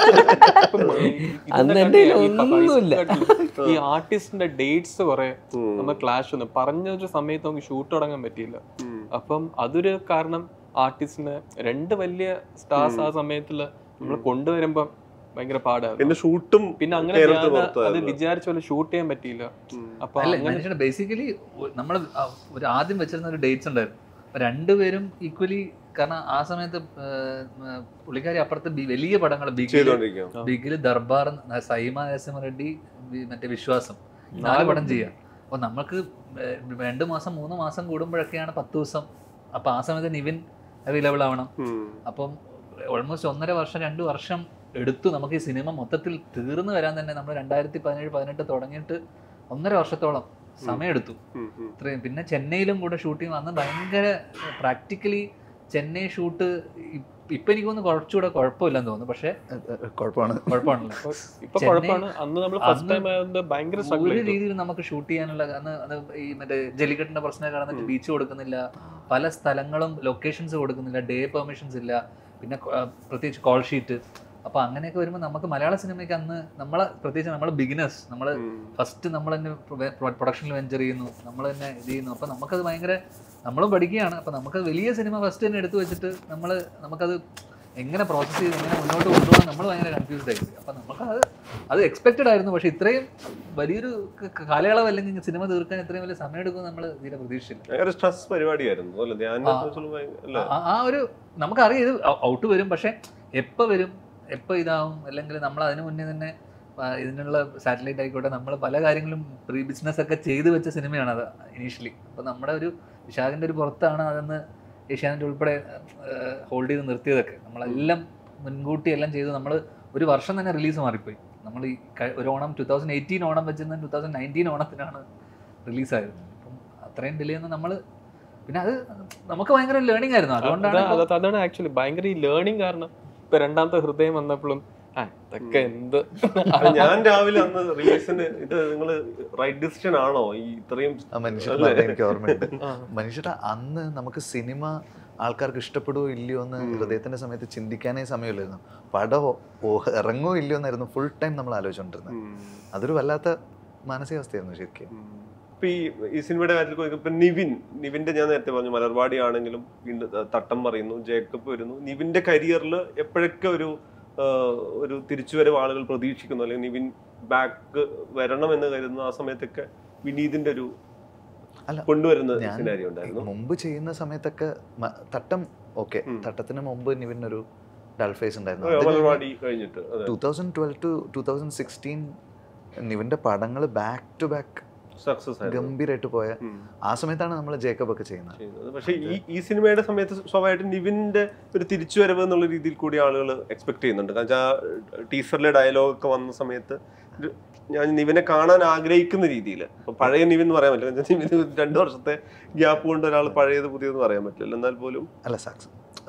അന്ന് എൻ്റെ കയ്യിൽ ഒന്നുമില്ല. ഈ ആർട്ടിസ്റ്റിന്റെ ഡേറ്റ്സ് കുറെ നമ്മൾ ക്ലാഷ് വന്നു പറഞ്ഞ ഒരു സമയത്ത് നമുക്ക് ഷൂട്ട് തുടങ്ങാൻ പറ്റിയില്ല അപ്പം അതൊരു കാരണം ആർട്ടിസ്റ്റിന് രണ്ട് വലിയ സ്റ്റാർസ് ആ സമയത്തുള്ള നമ്മൾ കൊണ്ടുവരുമ്പം ഭയങ്കര പാടായിരുന്നു പിന്നെ ഷൂട്ടും പിന്നെ അങ്ങനെ കേരളത്തിൽ ഞാൻ അത് പുറത്തായിരുന്നു. വിചാരിച്ച പോലെ ഷൂട്ട് ചെയ്യാൻ പറ്റിയില്ല അപ്പൊ അല്ല അങ്ങനെ മനുഷ്യന്റെ ബേസിക്കലി നമ്മൾ ഒരു ആദ്യം വെച്ചിരുന്ന ഒരു ഡേറ്റ്സ് ഉണ്ടായിരുന്നു അപ്പൊ രണ്ടുപേരും ഈക്വലി കാരണം ആ സമയത്ത് ആ, ആ, പുള്ളിക്കാരി അപ്പുറത്ത് ബി- വലിയ പടങ്ങൾ ബിഗില് ചെയ്തോണ്ടിരിക്കാം ബിഗില് ദർബാർ സൈമ നരസിംഹറെഡ്ഡി വി- മറ്റേ വിശ്വാസം നാല് പടം ചെയ്യാം അപ്പൊ നമുക്ക് ഏർ രണ്ട് മാസം മൂന്ന് മാസം കൂടുമ്പോഴൊക്കെയാണ് പത്ത് ദിവസം അപ്പൊ ആ സമയത്ത് നിവിൻ അവൈലബിൾ ആവണം അപ്പം ഓൾമോസ്റ്റ് ഒന്നര വർഷം രണ്ട് വർഷം എടുത്തു നമുക്ക് ഈ സിനിമ മൊത്തത്തിൽ തീർന്നു വരാൻ തന്നെ നമ്മൾ രണ്ടായിരത്തി പതിനേഴ് പതിനെട്ട് തുടങ്ങിയിട്ട് ഒന്നര വർഷത്തോളം സമയമെടുത്തു ഇത്രയും പിന്നെ ചെന്നൈയിലും കൂടെ ഷൂട്ടിങ് വന്ന് ഭയങ്കര പ്രാക്ടിക്കലി ചെന്നൈ ഷൂട്ട് ഇപ്പൊ എനിക്ക് തോന്നുന്നു കുറച്ചുകൂടെ കുഴപ്പമില്ലെന്ന് തോന്നുന്നു പക്ഷെ കുഴപ്പമാണ് കുഴപ്പമാണല്ലോ ഇപ്പൊ ചെന്നൈ- കുഴപ്പമാണ് അന്ന് നമ്മൾ ഫസ്റ്റ് അന്ന് ടൈം ആയതുകൊണ്ട് ഭയങ്കര ഒരു സ്ട്രഗിൾ രീതിയിൽ നമുക്ക് ഷൂട്ട് ചെയ്യാനുള്ള അന്ന് അത് ഈ മറ്റേ ജല്ലിക്കെട്ടിന്റെ പ്രശ്നം കടന്നിട്ട് ബീച്ച് കൊടുക്കുന്നില്ല പല സ്ഥലങ്ങളും ലൊക്കേഷൻസ് കൊടുക്കുന്നില്ല ഡേ പെർമിഷൻസ് ഇല്ല പിന്നെ കൊ- ആ, പ്രത്യേകിച്ച് കോൾ ഷീറ്റ് അപ്പൊ അങ്ങനെയൊക്കെ വരുമ്പോൾ നമുക്ക് മലയാള സിനിമയ്ക്ക് അന്ന് നമ്മളെ പ്രത്യേകിച്ച് നമ്മൾ ബിഗിനേഴ്സ് നമ്മൾ ഫസ്റ്റ് നമ്മൾ തന്നെ പ്രൊഡക്ഷനിൽ വെഞ്ചർ ചെയ്യുന്നു നമ്മൾ തന്നെ ഇത് ചെയ്യുന്നു അപ്പൊ നമുക്കത് ഭയങ്കര നമ്മളും പഠിക്കുകയാണ് അപ്പൊ നമുക്ക് വലിയ സിനിമ ഫസ്റ്റ് തന്നെ എടുത്തു വെച്ചിട്ട് നമ്മൾ നമുക്കത് എങ്ങനെ പ്രോസസ്സ് ചെയ്ത് എങ്ങനെ മുന്നോട്ട് കൊണ്ടുപോകാൻ നമ്മൾ ഭയങ്കര കൺഫ്യൂസ്ഡ് ആയി അപ്പൊ നമുക്കത് അത് എക്സ്പെക്റ്റഡ് ആയിരുന്നു പക്ഷെ ഇത്രയും വലിയൊരു ക- ക- കാലയളവ് അല്ലെങ്കിൽ സിനിമ തീർക്കാൻ ഇത്രയും വലിയ സമയം എടുക്കും നമ്മൾ തീരെ പ്രതീക്ഷിച്ചില്ല ഭയങ്കര സ്ട്രെസ് പരിപാടിയായിരുന്നു അല്ലേ ധ്യാൻ ആ. അല്ലേ ആ- ആ ഒരു നമുക്കറിയാം ഇത് ഔട്ട് വരും പക്ഷെ എപ്പോൾ വരും എപ്പോൾ ഇതാവും അല്ലെങ്കിൽ നമ്മൾ അതിന് മുന്നേ തന്നെ ആ, ഇതിനുള്ള സാറ്റലൈറ്റ് ആയിക്കോട്ടെ നമ്മൾ പല കാര്യങ്ങളും പ്രീ ബിസിനസ് ഒക്കെ ചെയ്തു വെച്ച സിനിമയാണ് അത് ഇനീഷ്യലി അപ്പോൾ നമ്മുടെ ഒരു വിശാഖിൻ്റെ ഒരു പുറത്താണ് അതെന്ന് ഏഷ്യാനെറ്റ് ഉൾപ്പെടെ ഹോൾഡ് ചെയ്ത് നിർത്തിയതൊക്കെ നമ്മളെല്ലാം മുൻകൂട്ടി എല്ലാം ചെയ്തു നമ്മൾ ഒരു വർഷം തന്നെ റിലീസ് മാറിപ്പോയി നമ്മൾ ഈ കഴി- ഒരു Onam two thousand eighteen Onam വെച്ചിരുന്ന ടു തൗസൻഡ് നയൻറ്റീൻ ഓണത്തിനാണ് റിലീസായത് അപ്പം അത്രയും ഡിലേ ഒന്നും നമ്മൾ പിന്നെ അത് നമുക്ക് ഭയങ്കര ലേണിംഗ് ആയിരുന്നു അതുകൊണ്ടാണ് അതാ- ഇപ്പൊ- അതാ- അതാണ് ആക്ച്വലി ഭയങ്കര ഈ ലേണിംഗ് കാരണം ഇപ്പൊ രണ്ടാമത്തെ ഹൃദയം വന്നപ്പോഴും ആ ഇതൊക്കെ എന്ത് അത് ഞാൻ രാവിലെ അന്ന് റിലീസിന് ഇത് നിങ്ങൾ റൈറ്റ് ഡിസിഷൻ ആണോ ഈ ഇത്രയും ആ മനുഷ്യൻ എനിക്ക് ഓർമ്മയുണ്ട് മനുഷ്യരുടെ അന്ന് നമുക്ക് സിനിമ ആൾക്കാർക്ക് ഇഷ്ടപ്പെടുവോ ഇല്ലയോ എന്ന് ഹൃദയത്തിന്റെ സമയത്ത് ചിന്തിക്കാനേ സമയമില്ലായിരുന്നു പടമോ ഓ ഇറങ്ങോ ഇല്ലയോ എന്നായിരുന്നു ഫുൾ ടൈം നമ്മൾ ആലോചിച്ചുകൊണ്ടിരുന്നത് അതൊരു വല്ലാത്ത മാനസികാവസ്ഥയായിരുന്നു ശരിക്കും ഇപ്പൊ ഈ ഈ സിനിമയുടെ കാര്യത്തിൽ നോക്കുമ്പോ ഇപ്പൊ നിവിൻ നിവിന്റെ ഞാൻ നേരത്തെ പറഞ്ഞു മലർവാടി ആണെങ്കിലും വീണ്ടും ത- തട്ടം പറയുന്നു ജേക്കബ് വരുന്നു നിവിന്റെ കരിയറിൽ എപ്പോഴൊക്കെ ഒരു ആ, ഒരു തിരിച്ചുവരവ് ആളുകൾ പ്രതീക്ഷിക്കുന്നു അല്ലെങ്കിൽ നിവിൻ ബാക്ക് വരണം എന്ന് കരുതുന്നു ആ സമയത്തൊക്കെ വിനീതിന്റെ ഒരു അല്ല, കൊണ്ടുവരുന്ന ഞാൻ സിനാരി ഉണ്ടായിരുന്നു മുമ്പ് ചെയ്യുന്ന സമയത്തൊക്കെ മ- തട്ടം ഓക്കെ ഉം. തട്ടത്തിന് മുമ്പ് നിവിനൊരു ഡൾ ഫേസ് ആ, ഉണ്ടായിരുന്നു മലർവാടി കഴിഞ്ഞിട്ട് അതെ two thousand twelve to two thousand sixteen നിവിന്റെ പടങ്ങൾ ബാക്ക് ടു ബാക്ക് സക്സസ് ആയിരുന്നു ഗംഭീരമായിട്ട് പോയ ഉം. ആ സമയത്താണ് നമ്മൾ ജേക്കബ് ഒക്കെ ചെയ്യുന്നത് ചെയ്യുന്നത് പക്ഷേ ഈ ഈ സിനിമയുടെ സമയത്ത് സ്വാഭാവികമായിട്ടും നിവിന്റെ ഒരു തിരിച്ചുവരവ് എന്നുള്ള രീതിയിൽ കൂടി ആളുകൾ എക്സ്പെക്ട് ചെയ്യുന്നുണ്ട് കാരണം വെച്ചാൽ ടീച്ചറിലെ ഡയലോഗ് ഒക്കെ വന്ന സമയത്ത് ഒരു ഞാൻ നിവിനെ കാണാൻ ആഗ്രഹിക്കുന്ന രീതിയിൽ ഇപ്പൊ പഴയ നിവിൻ എന്ന് പറയാൻ പറ്റില്ല എന്ന് വെച്ചാൽ നിവിന് രണ്ടു വർഷത്തെ ഗ്യാപ്പ് കൊണ്ട് ഒരാൾ പഴയത് പുതിയതെന്ന് പറയാൻ പറ്റില്ല എന്നാൽ പോലും അല്ല സക്സ്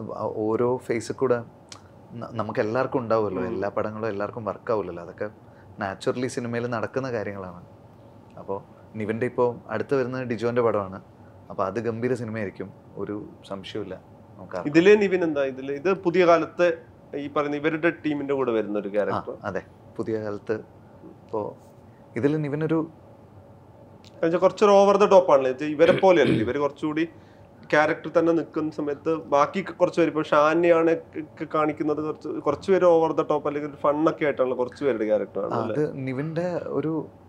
ഓരോ ഫേസിൽ കൂടെ ന- നമുക്ക് എല്ലാവർക്കും ഉണ്ടാവുമല്ലോ ഉം. എല്ലാ പടങ്ങളും എല്ലാവർക്കും വർക്ക് ആവില്ലല്ലോ അതൊക്കെ നാച്ചുറലി സിനിമയിൽ നടക്കുന്ന കാര്യങ്ങളാണ് അപ്പോൾ നിവിൻ്റെ ഇപ്പോൾ അടുത്ത് വരുന്നത് ഡിജോന്റെ പടമാണ് അപ്പോൾ അത് ഗംഭീര സിനിമയായിരിക്കും ഒരു സംശയമില്ല നമുക്ക് ആർക്കും- ഇതിലെ നിവിൻ എന്താ ഇതില് ഇത് പുതിയ കാലത്തെ ഈ പറയുന്ന ഇവരുടെ ടീമിന്റെ കൂടെ വരുന്ന ഒരു ആ ക്യാരക്ടർ അതെ പുതിയ കാലത്ത് ഇപ്പോൾ ഇതിൽ നിവിനൊരു എന്നുവെച്ചാൽ കുറച്ചൊരു ഓവർ ദ ടോപ്പ് ആണല്ലോ എന്നുവെച്ചാൽ ഇവരെ പോലെയല്ല ഇവർ കുറച്ചുകൂടി ക്യാരക്ടർ തന്നെ നിൽക്കുന്ന സമയത്ത് ബാക്കി കുറച്ച് പേര് ഇപ്പോൾ ഷാനിയാണ് ഒക്കെ കാണിക്കുന്നത് കുറച്ച് കുറച്ച് പേര് ഓവർ ദ ടോപ്പ് അല്ലെങ്കിൽ ഫണ്ണൊക്കെ ആയിട്ടുള്ള കുറച്ച് പേരുടെ ക്യാരക്ടറാണ് അല്ലേ അത് നിവിൻ്റെ ഒരു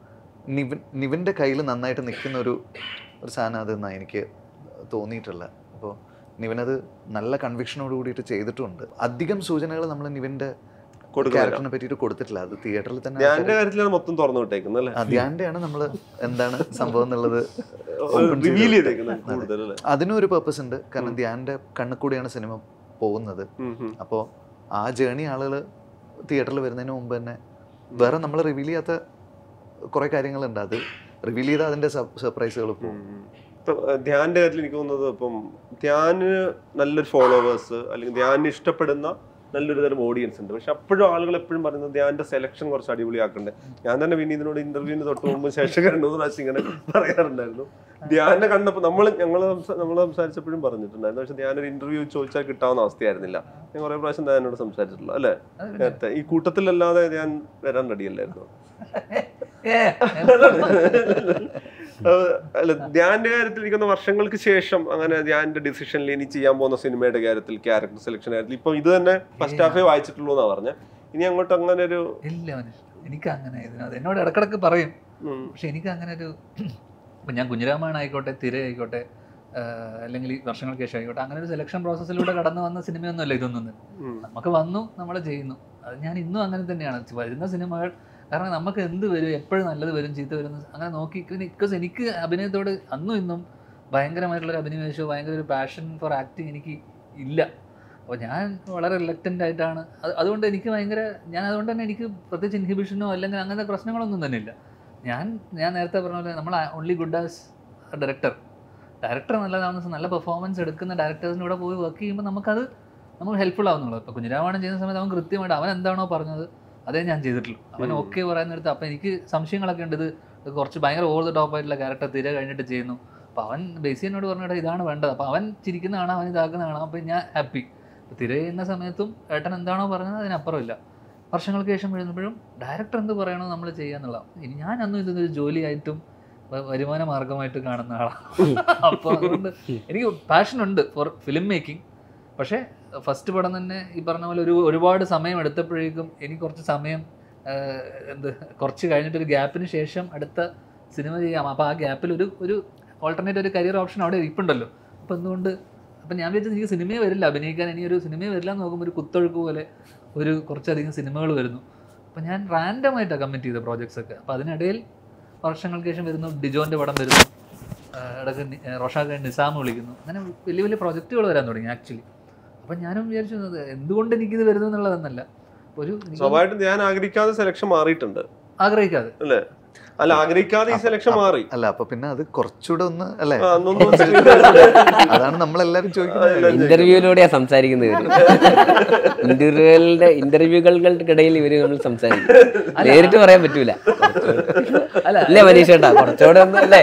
നിവിൻ നിവിൻ്റെ കയ്യിൽ നന്നായിട്ട് നിൽക്കുന്ന ഒരു ഒരു സാധനം അതെന്നാണ് എനിക്ക് തോന്നിയിട്ടുള്ളത് അപ്പോൾ നിവിനത് നല്ല കൺവിക്ഷനോട് കൂടിയിട്ട് ചെയ്തിട്ടുണ്ട് അധികം സൂചനകൾ നമ്മൾ നിവിൻ്റെ കൊടുക്കുന്നില്ല ക്യാരക്ടറിനെ പറ്റിയിട്ട് കൊടുത്തിട്ടില്ല അത് തിയേറ്ററിൽ തന്നെ ധ്യാന്റെ ആൾക്കാര് കാര്യത്തിലാണ് മൊത്തം തുറന്നു വിട്ടേക്കുന്നത് അല്ലേ ആ, ധ്യാന്റെയാണ് നമ്മൾ എന്താണ് സംഭവം എന്നുള്ളത് open ചെയ്ത് റിവീൽ കൊടുത്തത്. ചെയ്തേക്കുന്നത് അതെ. കൂടുതൽ അല്ലേ അതിനും ഒരു പർപ്പസ് ഉണ്ട് കാരണം ഉം. ധ്യാന്റെ കണ്ണിൽ കൂടിയാണ് സിനിമ പോകുന്നത് ഉം, ഉം. അപ്പോൾ ആ ജേണി ആളുകൾ തിയേറ്ററിൽ വരുന്നതിന് മുമ്പ് തന്നെ വേറെ നമ്മൾ റിവീൽ ചെയ്യാത്ത കുറേ കാര്യങ്ങളുണ്ട് അത് റിവീൽ ചെയ്താൽ അതിൻ്റെ സർപ്രൈസുകൾ പോകും ഉം. ഇപ്പൊ ഏഹ്, ധ്യാന്റെ കാര്യത്തിൽ എനിക്ക് തോന്നുന്നത് ഇപ്പം ധ്യാന് നല്ലൊരു ഫോളോവേഴ്സ് അല്ലെങ്കിൽ ധ്യാനിന് ഇഷ്ടപ്പെടുന്ന നല്ലൊരു തരം ഓഡിയൻസ് ഉണ്ട് പക്ഷെ അപ്പോഴും ആളുകൾ എപ്പോഴും പറയുന്നത് ധ്യാന്റെ സെലക്ഷൻ കുറച്ച് അടിപൊളിയാക്കണ്ടേ ഞാൻ തന്നെ വിനീതിനോട് ഇന്റർവ്യൂവിന് തൊട്ട് മുമ്പ് ശേഷം രണ്ടു മൂന്ന് പ്രാവശ്യം ഇങ്ങനെ പറയാറുണ്ടായിരുന്നു ധ്യാനെ കണ്ടപ്പോ നമ്മൾ ഞങ്ങൾ നമ്മൾ സംസാരിച്ചപ്പോഴും പറഞ്ഞിട്ടുണ്ടായിരുന്നു പക്ഷെ ധ്യാനൊരു ഇന്റർവ്യൂ ചോദിച്ചാൽ കിട്ടാവുന്ന അവസ്ഥയായിരുന്നില്ല ഞാൻ കുറെ പ്രാവശ്യം ധ്യാനോട് സംസാരിച്ചിട്ടുള്ളൂ അല്ലേ നേരത്തെ ഈ കൂട്ടത്തിലല്ലാതെ ഞാൻ വരാൻ റെഡിയല്ലായിരുന്നു ഏ, അഹ് അല്ല ധ്യാന്റെ കാര്യത്തിൽ ഇരിക്കുന്ന വർഷങ്ങൾക്ക് ശേഷം അങ്ങനെ ധ്യാന്റെ ഡിസിഷനിൽ ഇനി ചെയ്യാൻ പോകുന്ന സിനിമയുടെ കാര്യത്തിൽ ക്യാരക്ടർ സെലക്ഷൻ കാര്യത്തിൽ ഇപ്പൊ ഇത് തന്നെ ഫസ്റ്റ് ഹാഫേ വായിച്ചിട്ടുള്ളൂ എന്നാ പറഞ്ഞ ഇനി അങ്ങോട്ട് അങ്ങനെ ഒരു ഇല്ല മനുഷ്യ എനിക്ക് അങ്ങനെ ഇതിനകത്ത് എന്നോട് ഇടക്കിടക്ക് പറയും ഉം, പക്ഷെ എനിക്ക് അങ്ങനെ ഒരു ഇപ്പം ഞാൻ കുഞ്ഞിരാമായണം ആയിക്കോട്ടെ തിര ആയിക്കോട്ടെ ആഹ് അല്ലെങ്കിൽ ഈ വർഷങ്ങൾക്ക് ശേഷം ആയിക്കോട്ടെ അങ്ങനെ ഒരു സെലക്ഷൻ പ്രോസസ്സിലൂടെ കടന്നു വന്ന സിനിമയൊന്നുമല്ല ഇതൊന്നും തന്നെ. ഉം. നമുക്ക് വന്നു നമ്മൾ ചെയ്യുന്നു അത് ഞാൻ ഇന്നും അങ്ങനെ തന്നെയാണ് വരുന്ന സിനിമകൾ കാരണം നമുക്ക് എന്ത് വരും എപ്പോഴും നല്ലത് വരും ചീത്ത വരും എന്ന് അങ്ങനെ നോക്കി ബിക്കോസ് എനിക്ക് അഭിനയത്തോട് അന്നും ഇന്നും ഭയങ്കരമായിട്ടുള്ളൊരു അഭിനിവേശവും ഭയങ്കര ഒരു പാഷൻ ഫോർ ആക്ടിങ് എനിക്ക് ഇല്ല അപ്പോൾ ഞാൻ വളരെ റിലക്റ്റൻ്റ് ആയിട്ടാണ് അത് അതുകൊണ്ട് എനിക്ക് ഭയങ്കര ഞാൻ അതുകൊണ്ട് തന്നെ എനിക്ക് പ്രത്യേകിച്ച് ഇൻഹിബിഷനോ അല്ലെങ്കിൽ അങ്ങനത്തെ പ്രശ്നങ്ങളൊന്നും തന്നെ ഇല്ല ഞാൻ ഞാൻ നേരത്തെ പറഞ്ഞ പോലെ നമ്മൾ only good as director director നല്ലതാണെന്ന് നല്ല പെർഫോമൻസ് എടുക്കുന്ന ഡയറക്ടേഴ്സിൻ്റെ കൂടെ പോയി വർക്ക് ചെയ്യുമ്പോൾ നമുക്കത് നമുക്ക് ഹെൽപ്ഫുൾ ആവുന്നുള്ളൂ ഇപ്പോൾ കുഞ്ഞിരാമായണം ചെയ്യുന്ന സമയത്ത് അവൻ കൃത്യമായിട്ട് അവൻ എന്താണോ പറഞ്ഞത് അതേ ഞാൻ ചെയ്തിട്ടുള്ളൂ അവൻ ഉം. ഓക്കെ പറയുന്നിടത്ത് അപ്പോൾ എനിക്ക് സംശയങ്ങളൊക്കെ ഉണ്ട് ഇത് ഇത് കുറച്ച് ഭയങ്കര ഓവർ ദ ടോപ്പ് ആയിട്ടുള്ള ക്യാരക്ടർ തിര കഴിഞ്ഞിട്ട് ചെയ്യുന്നു അപ്പോൾ അവൻ ബേസിനോട് പറഞ്ഞിട്ട് ഇതാണ് വേണ്ടത് അപ്പോൾ അവൻ ചിരിക്കുന്ന കാണാം അവൻ ഇതാക്കുന്ന കാണാം അപ്പോൾ ഞാൻ ഹാപ്പി തിര ചെയ്യുന്ന സമയത്തും ഏട്ടൻ എന്താണോ പറഞ്ഞത് അതിനപ്പുറമില്ല വർഷങ്ങൾക്ക് ശേഷം എഴുതുമ്പോഴും ഡയറക്ടർ എന്ത് പറയണോ നമ്മൾ ചെയ്യാന്നുള്ളതാണ് ഇനി ഞാൻ അന്നും ഇതൊരു ജോലിയായിട്ടും വ- വരുമാന മാർഗമായിട്ട് കാണുന്ന ആളാണ് അപ്പോൾ അതുകൊണ്ട് എനിക്ക് പാഷൻ ഉണ്ട് ഫോർ ഫിലിം മേക്കിംഗ് പക്ഷേ ഫസ്റ്റ് പടം തന്നെ ഈ പറഞ്ഞ പോലെ ഒരു ഒരുപാട് സമയം എടുത്തപ്പോഴേക്കും എനിക്ക് കുറച്ച് സമയം ആഹ്, എന്ത് കുറച്ച് കഴിഞ്ഞിട്ട് ഒരു ഗ്യാപ്പിന് ശേഷം അടുത്ത സിനിമ ചെയ്യാം അപ്പോൾ ആ ഗ്യാപ്പിൽ ഒരു ഒരു ഓൾട്ടർനേറ്റ് ഒരു കരിയർ ഓപ്ഷൻ അവിടെ ഇരിപ്പുണ്ടല്ലോ അപ്പോൾ എന്തുകൊണ്ട് അപ്പം ഞാൻ വിചാരിച്ചത് എനിക്ക് സിനിമയെ വരില്ല അഭിനയിക്കാൻ ഇനി ഒരു സിനിമയെ വരില്ല എന്ന് നോക്കുമ്പോൾ ഒരു കുത്തൊഴുക്ക് പോലെ ഒരു കുറച്ചധികം സിനിമകൾ വരുന്നു അപ്പം ഞാൻ റാൻഡമായിട്ടാണ് കമ്മിറ്റ് ചെയ്ത പ്രോജക്ട്സ് ഒക്കെ അപ്പോൾ അതിനിടയിൽ വർഷങ്ങൾക്ക് ശേഷം വരുന്നു ഡിജോൻ്റെ പടം വരുന്നു ആഹ് ഇടയ്ക്ക് നി- ഏഹ് റോഷാഖ് നിസാം വിളിക്കുന്നു അങ്ങനെ വലിയ വലിയ പ്രോജക്റ്റുകൾ വരാൻ തുടങ്ങി ആക്ച്വലി അപ്പം ഞാനും വിചാരിച്ചു അത് എന്തുകൊണ്ട് എനിക്കിത് വരുന്നു എന്നുള്ളതെന്നല്ല ഒരു എനിക്ക് സ്വാഭാവികമായിട്ടും ഞാൻ ആഗ്രഹിക്കാതെ സെലക്ഷൻ മാറിയിട്ടുണ്ട് ആഗ്രഹിക്കാതെ അല്ലേ അല്ല ആഗ്രഹിക്കാതെ ഈ സെലക്ഷൻ മാറി അല്ല അപ്പൊ പിന്നെ അത് കുറച്ചുകൂടെ ഒന്ന് അല്ലേ ആ, ഒന്നൊന്ന് അതാണ് നമ്മളെല്ലാരും ചോദിക്കുന്നത് ഇന്റർവ്യൂവിലൂടെയാ സംസാരിക്കുന്നത് ഇവര് ഇന്റർവ്യൂകളുടെ ഇന്റർവ്യൂകൾക്കിടയിൽ ഇവര് നമ്മൾ സംസാരിക്കും നേരിട്ട് പറയാൻ പറ്റൂല അല്ല അല്ലേ മനീഷ് ചേട്ടാ കുറച്ചുകൂടെ ഒന്ന് അല്ലേ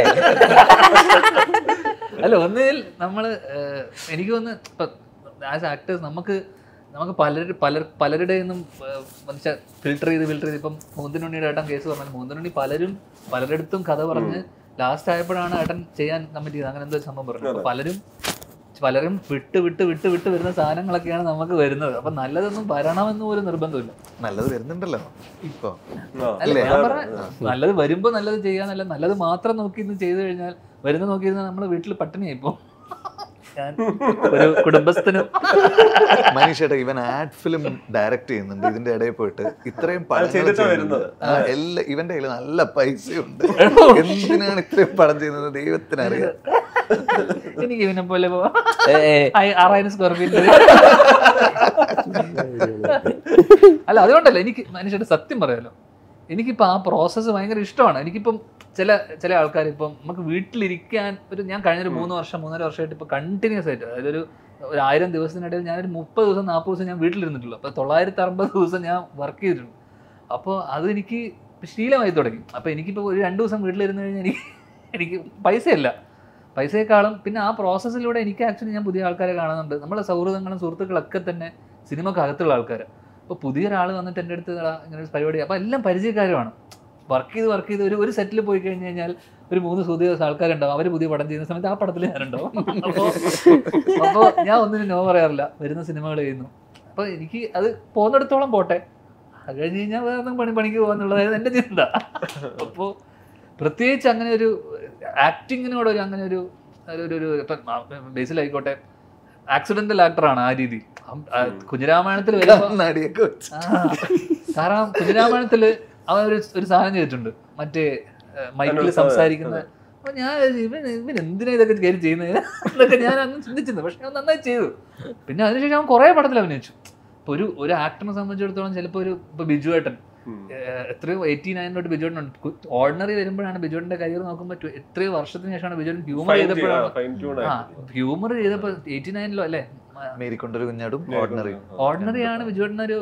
അല്ല ഒന്നിൽ നമ്മൾ എനിക്ക് തോന്നുന്നു ഇപ്പം ആസ് ആക്ടേഴ്സ് നമുക്ക് നമുക്ക് പലര് പലർ പലരുടെ നിന്നും മനുഷ്യ ഫിൽട്ടർ ചെയ്ത് ഫിൽട്ടർ ചെയ്ത് ഇപ്പം മൂന്നിനുണ്ണിയുടെ ഏട്ടൻ കേസ് പറഞ്ഞാൽ മൂന്നിനുണ്ണി പലരും പലരിടത്തും കഥ പറഞ്ഞ് ലാസ്റ്റ് ആയപ്പോഴാണ് ഏട്ടൻ ചെയ്യാൻ കമ്മിറ്റ് ചെയ്തത് അങ്ങനെ എന്തോ ഒരു സംഭവം പറഞ്ഞു അപ്പൊ പലരും പലരും വിട്ട് വിട്ട് വിട്ട് വിട്ട് വരുന്ന സാധനങ്ങളൊക്കെയാണ് നമുക്ക് വരുന്നത് അപ്പൊ നല്ലതൊന്നും വരണമെന്ന് പോലും നിർബന്ധമില്ല നല്ലത് വരുന്നുണ്ടല്ലോ ഇപ്പൊ അല്ല ഇല്ലേ? ഞാൻ പറഞ്ഞ നല്ലത് വരുമ്പോ നല്ലത് ചെയ്യാന്നല്ല നല്ലത് മാത്രം നോക്കി ഇന്ന് ചെയ്തു കഴിഞ്ഞാൽ വരുന്ന നോക്കിയിരുന്നാൽ നമ്മള് വീട്ടിൽ പട്ടിണിയായി ഇപ്പൊ ഞാൻ ഒരു കുടുംബസ്ഥനും മനീഷേട്ടാ ഇവൻ ആഡ് ഫിലിം ഡയറക്ട് ചെയ്യുന്നുണ്ട് ഇതിന്റെ ഇടയിൽ പോയിട്ട് ഇത്രയും പടങ്ങൾ ചെയ്തിട്ടാ ചെയ്യുന്നുണ്ട്. വരുന്നത്. ആ, എല്ലാ ഇവന്റെ കയ്യിൽ നല്ല പൈസയുണ്ട് എന്തിനാണ് ഇത്രയും പടം ചെയ്യുന്നത് ദൈവത്തിനറിയാം എനിക്ക് ഇവനെ പോലെ പോവാ ഏ, ഏ, ആയി- ആറായിരം സ്ക്വയർ ഫീറ്റ് അല്ല അതുകൊണ്ടല്ല എനിക്ക് മനുഷ്യരുടെ സത്യം പറയാലോ എനിക്കിപ്പോൾ ആ പ്രോസസ്സ് ഭയങ്കര ഇഷ്ടമാണ് എനിക്കിപ്പം ചില ചില ആൾക്കാർ ഇപ്പം നമുക്ക് വീട്ടിലിരിക്കാൻ ഒരു ഞാൻ കഴിഞ്ഞൊരു മൂന്ന് വർഷം മൂന്നര വർഷമായിട്ട് ഇപ്പോൾ കണ്ടിന്യൂസ് ആയിട്ട് അതായത് ഒരു ഒരു ആയിരം ദിവസത്തിനിടയിൽ ഞാനൊരു മുപ്പത് ദിവസം നാൽപ്പത് ദിവസം ഞാൻ വീട്ടിലിരുന്നിട്ടുള്ളൂ അപ്പോൾ തൊള്ളായിരത്തി അറുപത് ദിവസം ഞാൻ വർക്ക് ചെയ്തിട്ടുണ്ട് അപ്പോൾ അത് എനിക്ക് ശീലമായി തുടങ്ങി അപ്പോൾ എനിക്കിപ്പോൾ ഒരു രണ്ട് ദിവസം വീട്ടിലിരുന്ന് കഴിഞ്ഞാൽ എനിക്ക് എനിക്ക് പൈസയല്ല പൈസയെക്കാളും പിന്നെ ആ പ്രോസസ്സിലൂടെ എനിക്ക് ആക്ച്വലി ഞാൻ പുതിയ ആൾക്കാരെ കാണുന്നുണ്ട് നമ്മളെ സൗഹൃദങ്ങളും സുഹൃത്തുക്കളൊക്കെ തന്നെ സിനിമക്കകത്തുള്ള ആൾക്കാർ അപ്പോൾ പുതിയൊരാൾ വന്നിട്ട് എൻ്റെ അടുത്ത് "എടാ, ഇങ്ങനെ ഒരു പരിപാടി അപ്പോൾ എല്ലാം പരിചയക്കാരുമാണ് വർക്ക് ചെയ്ത് വർക്ക് ചെയ്ത് ഒരു ഒരു സെറ്റിൽ പോയി കഴിഞ്ഞ് കഴിഞ്ഞാൽ ഒരു മൂന്ന് പുതിയ ആൾക്കാരുണ്ടാവും അവർ പുതിയ പടം ചെയ്യുന്ന സമയത്ത് ആ പടത്തിൽ ഞാനുണ്ടാവും അപ്പോൾ അപ്പോൾ ഞാൻ ഒന്നിനും നോ പറയാറില്ല വരുന്ന സിനിമകൾ ചെയ്യുന്നു അപ്പോൾ എനിക്ക് അത് പോകുന്നിടത്തോളം പോട്ടെ അത് കഴിഞ്ഞ് കഴിഞ്ഞാൽ വേറെ എന്തെങ്കിലും പണി പണിക്ക് പോകാന്നുള്ളതായിരുന്നു എൻ്റെ ചിന്ത അപ്പോൾ പ്രത്യേകിച്ച് അങ്ങനെ ഒരു ആക്ടിങ്ങിനോട് ഒരു അങ്ങനെ ഒരു ഒരു- ഒരു ഒരു ഇപ്പം ബേസിലായിക്കോട്ടെ ആക്സിഡന്റൽ ആക്ടറാണ് ആ രീതി അം- ആ കുഞ്ഞിരാമായണത്തിൽ വരുമ്പോൾ കണ്ണാടിയൊക്കെ വെച്ച് ആ, കാരണം കുഞ്ഞിരാമായണത്തില് അവൻ ഒരു ഒരു സാധനം ചെയ്തിട്ടുണ്ട് മറ്റേ മൈക്കിൽ അനു- സംസാരിക്കുന്ന അപ്പൊ ഞാൻ വിചാരിച്ചു, ഇവൻ ഇവൻ എന്തിനാ ഇതൊക്കെ കയറി ചെയ്യുന്നത് എന്നൊക്കെ ഞാൻ അന്ന് ചിന്തിച്ചിരുന്നു പക്ഷെ അവൻ നന്നായി ചെയ്തു പിന്നെ അതിനുശേഷം അവൻ കുറേ പടത്തിൽ അഭിനയിച്ചു ഇപ്പൊ ഒരു ഒരു ആക്ടറിനെ സംബന്ധിച്ചിടത്തോളം ചിലപ്പോൾ ഒരു ഇപ്പൊ ബിജു ഏട്ടൻ ഏഹ് എത്രയോ എയ്റ്റി നയൻ തൊട്ട് ബിജുവേട്ടനുണ്ട് ഓർഡിനറി വരുമ്പോഴാണ് ബിജുവേട്ടന്റെ കരിയർ നോക്കുമ്പോൾ ട്വ- എത്രയോ വർഷത്തിന് ശേഷമാണ് ബിജുവേട്ടൻ ഹ്യൂമർ ചെയ്തപ്പോഴാണ് ഫൈൻ ട്യൂൺ ആ ഹ്യൂമർ ചെയ്തപ്പോൾ എയ്റ്റി നയനിലോ അല്ലേ മേരിക്കൊണ്ടൊരു കുഞ്ഞാടും ഓർഡിനറി ഓർഡിനറി ആണ് ബിജുവേട്ടൻ ഒരു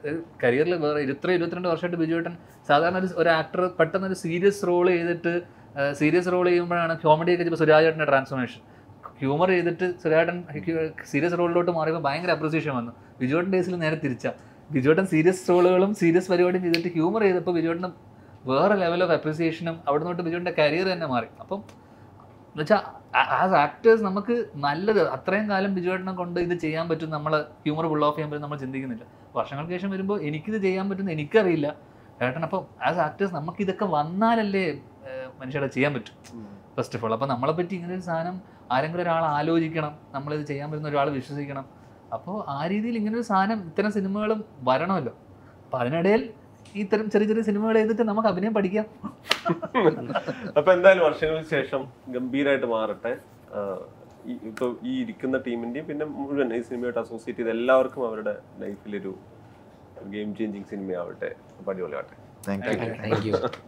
കരിയറിൽ വേറെ ഇരുപത്തി ഇരുപത്തിരണ്ട് വർഷമായിട്ട് ബിജുവേട്ടൻ സാധാരണ ഒരു ഒരു ആക്ടർ പെട്ടെന്ന് ഒരു സീരിയസ് റോൾ ചെയ്തിട്ട് സീരിയസ് റോൾ ചെയ്യുമ്പോഴാണ് കോമഡി ഒക്കെ ചെയ്യുമ്പോൾ സുരാജേട്ടൻ്റെ ട്രാൻസ്ഫോർമേഷൻ ഹ്യൂമർ ചെയ്തിട്ട് സുരാജൻ സീരിയസ് റോളിലോട്ട് മാറിയപ്പോൾ ഭയങ്കര അപ്രിസിയേഷൻ വന്നു ബിജുവേട്ടൻ ഡേയ്സിൽ നേരെ തിരിച്ചാ ബിജുവേട്ടൻ സീരിയസ് റോളുകളും സീരിയസ് പരിപാടിയും ചെയ്തിട്ട് ഹ്യൂമർ ചെയ്തപ്പോൾ ബിജുവേട്ടന് വേറെ ലെവൽ ഓഫ് അപ്രിസിയേഷനും അവിടെ തൊട്ട് ബിജുവിൻ്റെ കരിയർ തന്നെ മാറി അപ്പം എന്നുവെച്ചാൽ ആസ് ആക്ടേഴ്സ് നമുക്ക് നല്ലത് അത്രയും കാലം ബിജുവേട്ടനെ കൊണ്ട് ഇത് ചെയ്യാൻ പറ്റും നമ്മൾ ഹ്യൂമർ ഫുൾ ഓഫ് ചെയ്യാൻ പറ്റും നമ്മൾ ചിന്തിക്കുന്നില്ല വർഷങ്ങൾക്ക് ശേഷം വരുമ്പോൾ എനിക്കിത് ചെയ്യാൻ പറ്റുന്ന എനിക്കറിയില്ല ഏട്ടൻ അപ്പം ആസ് ആക്ടേഴ്സ് നമുക്ക് ഇതൊക്കെ വന്നാലല്ലേ ഏഹ്, മനുഷ്യരെ ചെയ്യാൻ പറ്റും ഫസ്റ്റ് ഓഫ് ഓൾ അപ്പോൾ നമ്മളെ പറ്റി ഇങ്ങനെ ഒരു സാധനം ആരെങ്കിലും ഒരാൾ ആലോചിക്കണം നമ്മളിത് ചെയ്യാൻ പറ്റുന്ന ഒരാൾ വിശ്വസിക്കണം അപ്പോൾ ആ രീതിയിൽ ഇങ്ങനെ ഒരു സാധനം ഇത്തരം സിനിമകളും വരണമല്ലോ അപ്പോൾ അതിനിടയിൽ ഈ ഇത്തരം ചെറിയ ചെറിയ സിനിമകൾ ചെയ്തിട്ട് നമുക്ക് അഭിനയം പഠിക്കാം അപ്പൊ എന്തായാലും വർഷങ്ങൾക്ക് ശേഷം ഗംഭീരമായിട്ട് മാറട്ടെ ആഹ് ഈ- ഇപ്പൊ ഈ ഇരിക്കുന്ന ടീമിന്റെയും പിന്നെ മുഴുവൻ ഈ സിനിമയായിട്ട് അസോസിയേറ്റ് ചെയ്ത എല്ലാവർക്കും അവരുടെ ലൈഫിലൊരു ഗെയിം ചേഞ്ചിങ് സിനിമയാവട്ടെ അപ്പൊ അടിപൊളിയാവട്ടെ താങ്ക് യു താങ്ക് യു